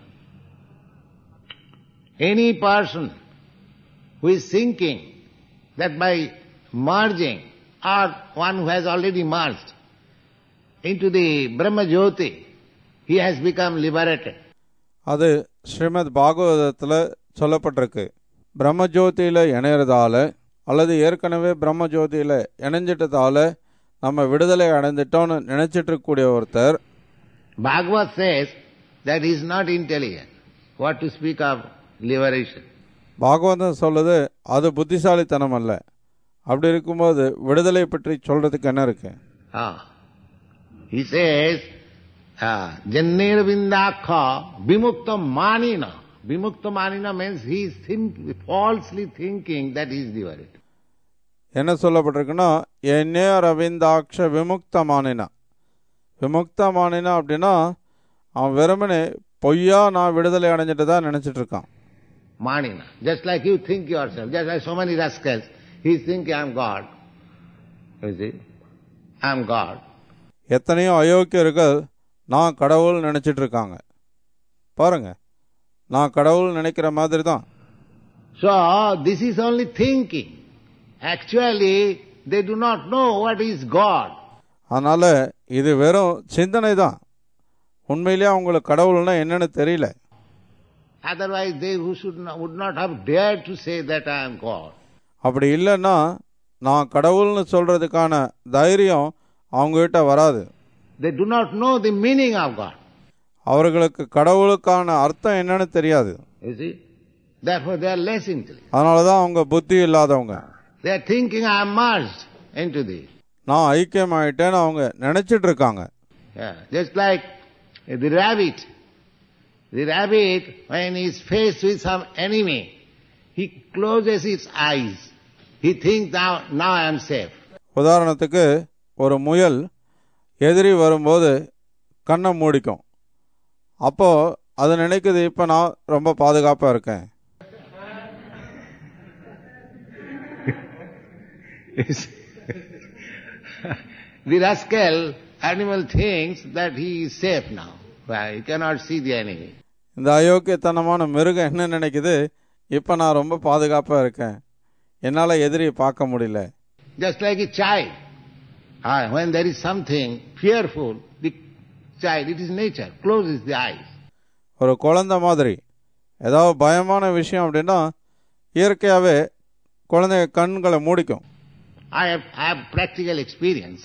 Any person who is thinking that by merging or one who has already merged into the Brahma Jyoti, he has become liberated. அது ஸ்ரீமத் பாகவதத்தில் சொல்லப்பட்டிருக்கு பிரம்மஜோதியில் இணையறதால அல்லது ஏற்கனவே பிரம்மஜோதியில் இணைஞ்சிட்டதால நம்ம விடுதலை அடைந்துட்டோம்னு நினைச்சிட்டு இருக்கக்கூடிய ஒருத்தர் Bhagavad says that he is not intelligent. What to speak of liberation? Bhagavatam சொல்லுது அது புத்திசாலித்தனம் அல்ல அப்படி இருக்கும்போது விடுதலை பற்றி சொல்றதுக்கு என்ன இருக்கு Ah. He says, ah, Jannir Vindakha Vimukta Manina Vimukta manina means he is sim- falsely thinking that he is liberated. என்ன சொல்லப்பட்டிருக்குன்னா என்னே ரவிந்தாட்ச விமுக்தமானினா விமுக்தமானினா அப்படின்னா அவன் வெறுமனே பொய்யா நான் விடுதலை அடைஞ்சிட்டு தான் நினைச்சிட்டு இருக்கான் Manina. Just like you think yourself, just like so many rascals, he is thinking I am God. You see? I am God. எத்தனையோ அயோக்கியர்கள் நான் கடவுள் நினைச்சிட்டு இருக்காங்க பாருங்க நான் கடவுள் நினைக்கிற மாதிரி தான் So, this is only thinking. Actually, they do not know what is God. அதனால இது வெறும் சிந்தனை தான் உண்மையிலேயே அவங்களுக்கு கடவுள்னா என்னன்னு தெரியல Otherwise, they who should not, would not have dared to say that I am God. அப்படி இல்லைன்னா நான் கடவுள்னு சொல்றதுக்கான தைரியம் அவங்ககிட்ட வராது They do not know the meaning of God. அவர்களுக்கு கடவுளுக்கான அர்த்தம் என்னன்னு தெரியாது You see? Therefore, they are less intelligent. அதனால தான் அவங்க புத்தி இல்லாதவங்க They are thinking I am merged into this. நான் ஐக்கியமாயிட்டேன்னு அவங்க நினைச்சிட்டு இருக்காங்க Yeah. Just like the rabbit. The rabbit, when he is faced with some enemy, he closes its eyes. He thinks now, now I am safe. உதாரணத்துக்கு ஒரு முயல் எதிரி வரும்போது கண்ணை மூடிக்கும் அப்போ அது நினைக்குது இப்போ நான் ரொம்ப பாதுகாப்பாக இருக்கேன் the rascal animal thinks that he is safe now. Why? He cannot see the enemy. இந்த அயோக்கியத்தனமான மிருகம் என்ன நினைக்குது இப்போ நான் ரொம்ப பாதுகாப்பாக இருக்கேன் என்னால் எதிரியை பார்க்க முடியல Just like a child. Ah, when there is something fearful, the child, it is nature, closes the eyes. ஒரு குழந்தை மாதிரி ஏதாவது பயமான விஷயம் அப்படின்னா இயற்கையாகவே குழந்தைங்க கண்களை மூடிக்கும் I have, I have practical experience.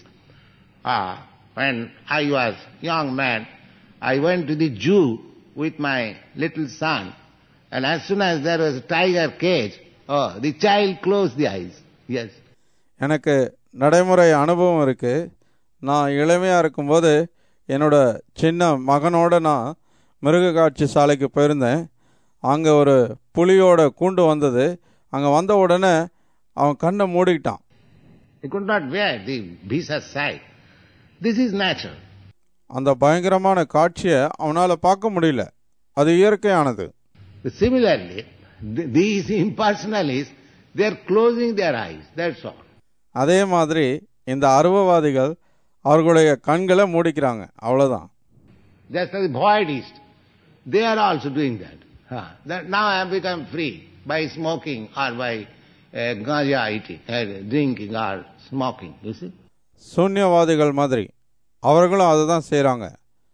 Ah, when I was young man, I went to the zoo with my little son, and as soon as there was a tiger cage, oh, the child closed the eyes. Yes. எனக்கு நடைமுறை அனுபவம் இருக்கு நான் இளமையாக இருக்கும்போது என்னோட சின்ன மகனோட நான் மிருக காட்சி சாலைக்கு போயிருந்தேன் அங்கே ஒரு புலியோட கூண்டு வந்தது அங்கே வந்த உடனே அவன் கண்ணை மூடிக்கிட்டான் He could not bear the vicious sight. This is natural. அந்த பயங்கரமான காட்சியை அவனால் பார்க்க முடியல அது இயற்கையானது Similarly, th- these impersonalists, they are closing their eyes, that's all. அதே மாதிரி இந்த அருவவாதிகள் அவர்களுடைய கண்களை மூடிக்கிறாங்க அவ்வளோதான் Just as the Voidist, they are also doing that. Huh. that now I have become free by smoking or by uh, ganja eating, uh, drinking or smoking, you see. சூன்யவாதிகள் மாதிரி அவர்களும் அதை தான் செய்கிறாங்க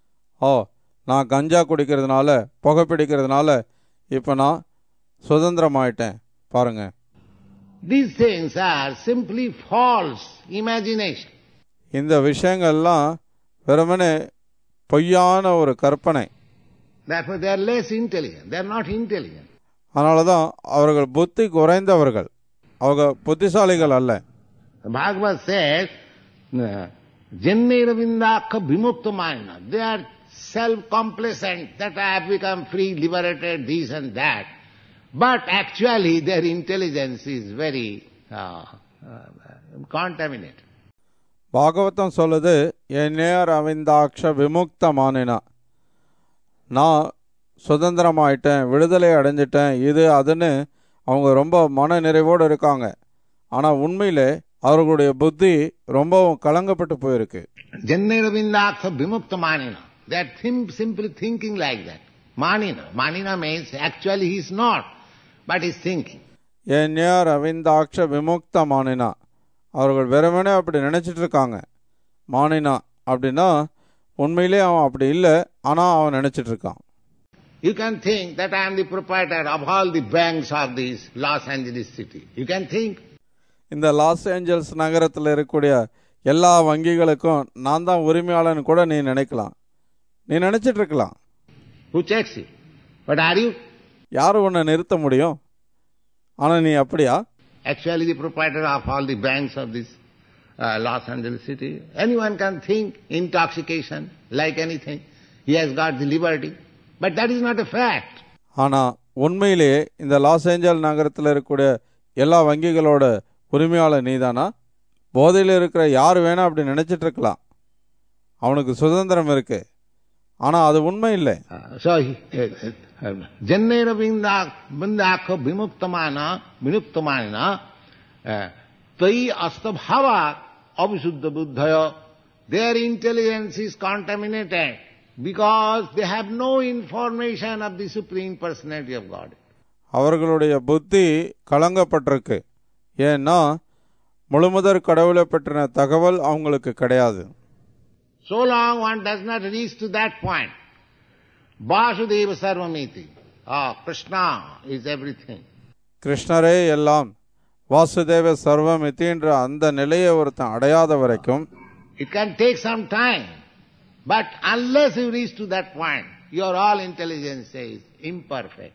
ஓ நான் கஞ்சா குடிக்கிறதுனால புகை பிடிக்கிறதுனால இப்போ நான் சுதந்திரமாயிட்டேன் பாருங்க These things are simply false imagination. இந்த விஷயங்கள்லாம் வெறுமனே பொய்யான ஒரு கற்பனை Therefore they are less intelligent. They are not intelligent. அதனால தான் அவர்கள் புத்தி குறைந்தவர்கள் அவங்க புத்திசாலிகள் அல்ல The Bhagavad says, Jannirvindakha vimukta manana. They are self-complacent that I have become free, liberated, this and that. But actually their intelligence is very uh, uh, contaminated. Bhagavatam சொல்லுது என்னேர் அவிந்தாட்ச விமுக்த மானினா நான் சுதந்திரமாயிட்டேன் விடுதலை அடைஞ்சிட்டேன் இது அதுன்னு அவங்க ரொம்ப மன நிறைவோடு இருக்காங்க ஆனால் உண்மையிலே அவர்களுடைய புத்தி ரொம்பவும் கலங்கப்பட்டு போயிருக்கு Jannirvindakha vimukta manina. They are sim- simply thinking like that. Manina. Manina means actually he is not, but he is thinking. என்னேர் அவிந்தாட்ச விமுக்த மானினா அவர்கள் வெறுமனே அப்படி நினைச்சிட்டு இருக்காங்க மானினா அப்படின்னா உண்மையிலே அவன் அப்படி இல்லை ஆனால் அவன் நினைச்சிட்டு இருக்கான் You can think that I am the proprietor of all the banks of this Los Angeles city. You can think. இந்த லாஸ் ஏஞ்சல்ஸ் நகரத்தில் இருக்கக்கூடிய எல்லா வங்கிகளுக்கும் நான் தான் உரிமையாளன்னு கூட நீ நினைக்கலாம் நீ நினைச்சிட்டு இருக்கலாம் Who checks you? But are you யார் உன்னை நிறுத்த முடியும் ஆனால் நீ அப்படியா actually the proprietor of all the banks of this uh, Los Angeles city? Anyone can think intoxication like anything. He has got the liberty. But that is not a fact. ஆனால் உண்மையிலேயே இந்த லாஸ் ஏஞ்சல் நகரத்தில் இருக்கக்கூடிய எல்லா வங்கிகளோட உரிமையாளர் நீதானா போதையில் இருக்கிற யார் வேணா அப்படி நினைச்சிட்டு இருக்கலாம் அவனுக்கு சுதந்திரம் இருக்கு ஆனால் அது உண்மை இல்லை Uh, so, jannera bindakha vimuktamana, vinuktamana, uh, tai astabhava avisuddha buddhaya, their intelligence is contaminated because they have no information of the Supreme Personality of God. அவர்களுடைய புத்தி கலங்கப்பட்டிருக்கு ஏன்னா முழுமுதற் கடவுளை பற்றின தகவல் அவங்களுக்கு கிடையாது So long one does not reach to that point. Vasudeva Sarvamiti. Ah, Krishna is everything. கிருஷ்ணரே எல்லாம் வாசுதேவ சர்வமிதின்ற அந்த நிலையை ஒருத்தன் அடையாத வரைக்கும் It can take some time. But unless you reach to that point, your all intelligence is imperfect.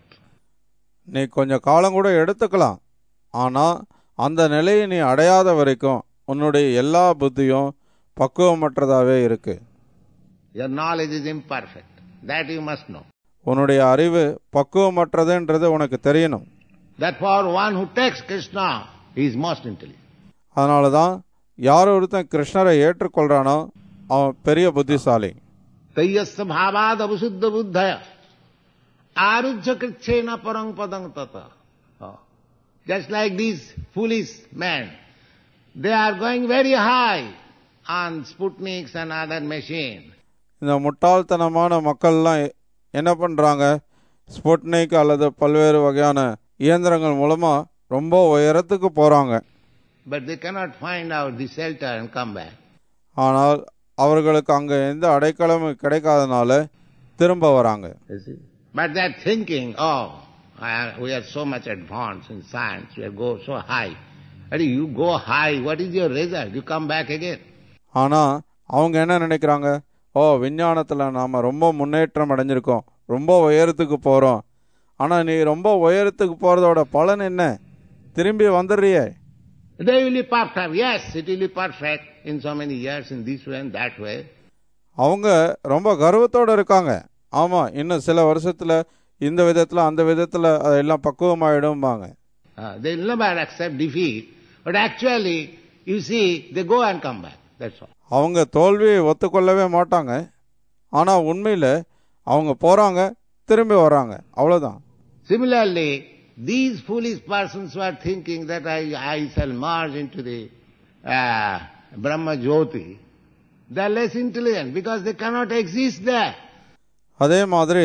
நீ கொஞ்சம் காலம் கூட எடுத்துக்கலாம் ஆனா அந்த நிலையை நீ அடையாத வரைக்கும் உன்னுடைய எல்லா புத்தியும் பக்குவமற்றதாவே இருக்கு Your knowledge is imperfect. That you must know. உன்னுடைய அறிவு பக்குவமற்றதுன்றது உனக்கு தெரியணும் Therefore, one who takes Krishna is most intelligent. அதனால தான் யார் ஒருத்தன் கிருஷ்ணரை ஏற்றுக்கொள்றானோ அவன் பெரிய புத்திசாலி Tayyasya bhavad avasuddha buddhaya. Arujya krichena parang padang tata. Oh. Just like these foolish men. They are going very high on Sputniks and other machine. இந்த முட்டாள்தனமான மக்கள்லாம் எ- என்ன பண்றாங்க ஸ்புட்னிக் அல்லது பல்வேறு வகையான இயந்திரங்கள் மூலமா ரொம்ப உயரத்துக்கு போறாங்க But they cannot find out the shelter and come back. ஆனால் அவர்களுக்கு அங்க எந்த அடைக்கலமும் கிடைக்காதனால திரும்ப வராங்க You see? But they are thinking, oh, I- we are so much advanced in science, we go so high. And you go high, what is your result? You come back again. ஆனா அவங்க என்ன நினைக்கிறாங்க ஓ விஞ்ஞானத்துல நாம ரொம்ப முன்னேற்றம் அடைஞ்சிருக்கோம் ரொம்ப உயரத்துக்கு போறோம் ஆனா நீ ரொம்ப உயரத்துக்கு போறதோட பலன் என்ன திரும்பி வந்துடுறியே They will be perfect. Yes, it will be perfect in so many years, in this way and that way. அவங்க ரொம்ப கர்வத்தோட இருக்காங்க ஆமா இன்னும் சில வருஷத்துல இந்த விதத்துல அந்த விதத்துல அதெல்லாம் பக்குவமாயிடும்பாங்க Uh, they will never accept defeat. But actually, you see, they go and come back. That's all. அவங்க தோல்வியை ஒத்துக்கொள்ளவே மாட்டாங்க ஆனா உண்மையில அவங்க போறாங்க திரும்பி வராங்க அவ்வளவுதான் Similarly, these foolish persons who are thinking that I, I shall merge into the uh, Brahma Jyoti, they are less intelligent because they cannot exist there. அதே மாதிரி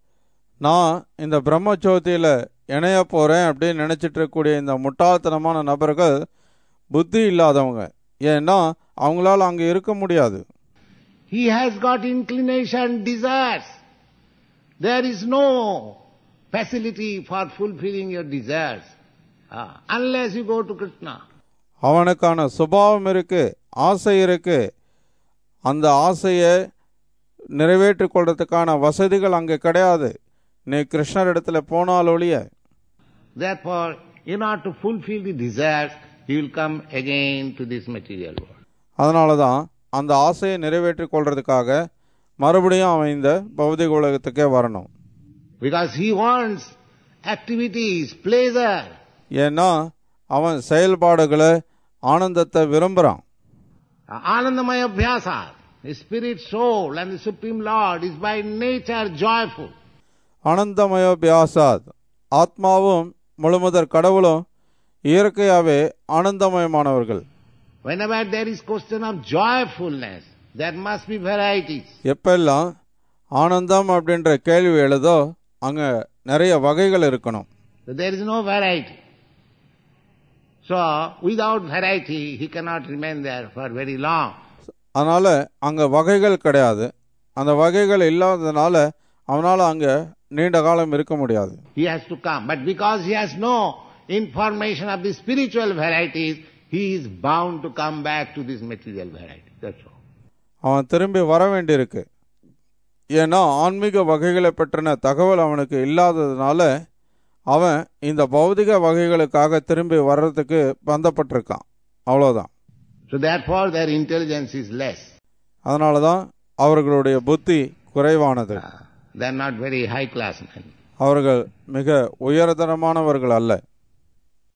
நான் இந்த பிரம்மஜோதியில இணைய போறேன் அப்படின்னு நினைச்சிட்டு இருக்கக்கூடிய இந்த முட்டாள்தனமான நபர்கள் புத்தி இல்லாதவங்க ஏன்னா அவங்களால அங்க இருக்க முடியாது He has got inclination, desires. There is no facility for fulfilling your desires uh, unless you go to Krishna. அவனுக்கான சுபாவம் இருக்கு ஆசை இருக்கு அந்த ஆசையை நிறைவேற்றிக் கொள்றதுக்கான வசதிகள் அங்கே கிடையாது நீ கிருஷ்ணர் இடத்துல போனால் ஒழிய Therefore, in order to fulfill the desires, he will come again to this material world. அதனால தான் அந்த ஆசையை நிறைவேற்றிக் கொள்றதுக்காக மறுபடியும் அவன் இந்த பௌதிக உலகத்துக்கே வரணும் Because he wants activities, pleasure. ஏன்னா அவன் செயல்பாடுகளை ஆனந்தத்தை விரும்புறான் Anandamaya Abhyasa, the spirit soul and the Supreme Lord is by nature joyful. ஆனந்தமய பியாசாத் ஆத்மாவும் முழுமுதற் கடவுளும் இயற்கையாவே ஆனந்தமயமானவர்கள் Whenever there is question of joyfulness, there must be varieties. எப்பெல்லாம் ஆனந்தம் அப்படின்ற கேள்வி எழுதோ அங்க நிறைய வகைகள் இருக்கணும் So there is no variety. So without variety, he cannot remain there for very long. அதனால அங்க வகைகள் கிடையாது அந்த வகைகள் இல்லாததுனால அவனால அங்க நீண்ட காலம் இருக்க முடியாது He has to come. But because he has no information of the spiritual varieties, he is bound to come back to this material variety. That's all. அவன் திரும்பி வர வேண்டியிருக்கு ஏன்னா ஆன்மீக வகைகளை பற்றின தகவல் அவனுக்கு இல்லாததுனால அவன் இந்த பௌதிக வகைகளுக்காக திரும்பி வர்றதுக்கு பந்தப்பட்டிருக்கான் அவ்வளோதான் So therefore their intelligence is less. அதனால தான் அவர்களுடைய புத்தி குறைவானது They are not very high class men. அவர்கள் மிக உயர்தரமானவர்கள் அல்ல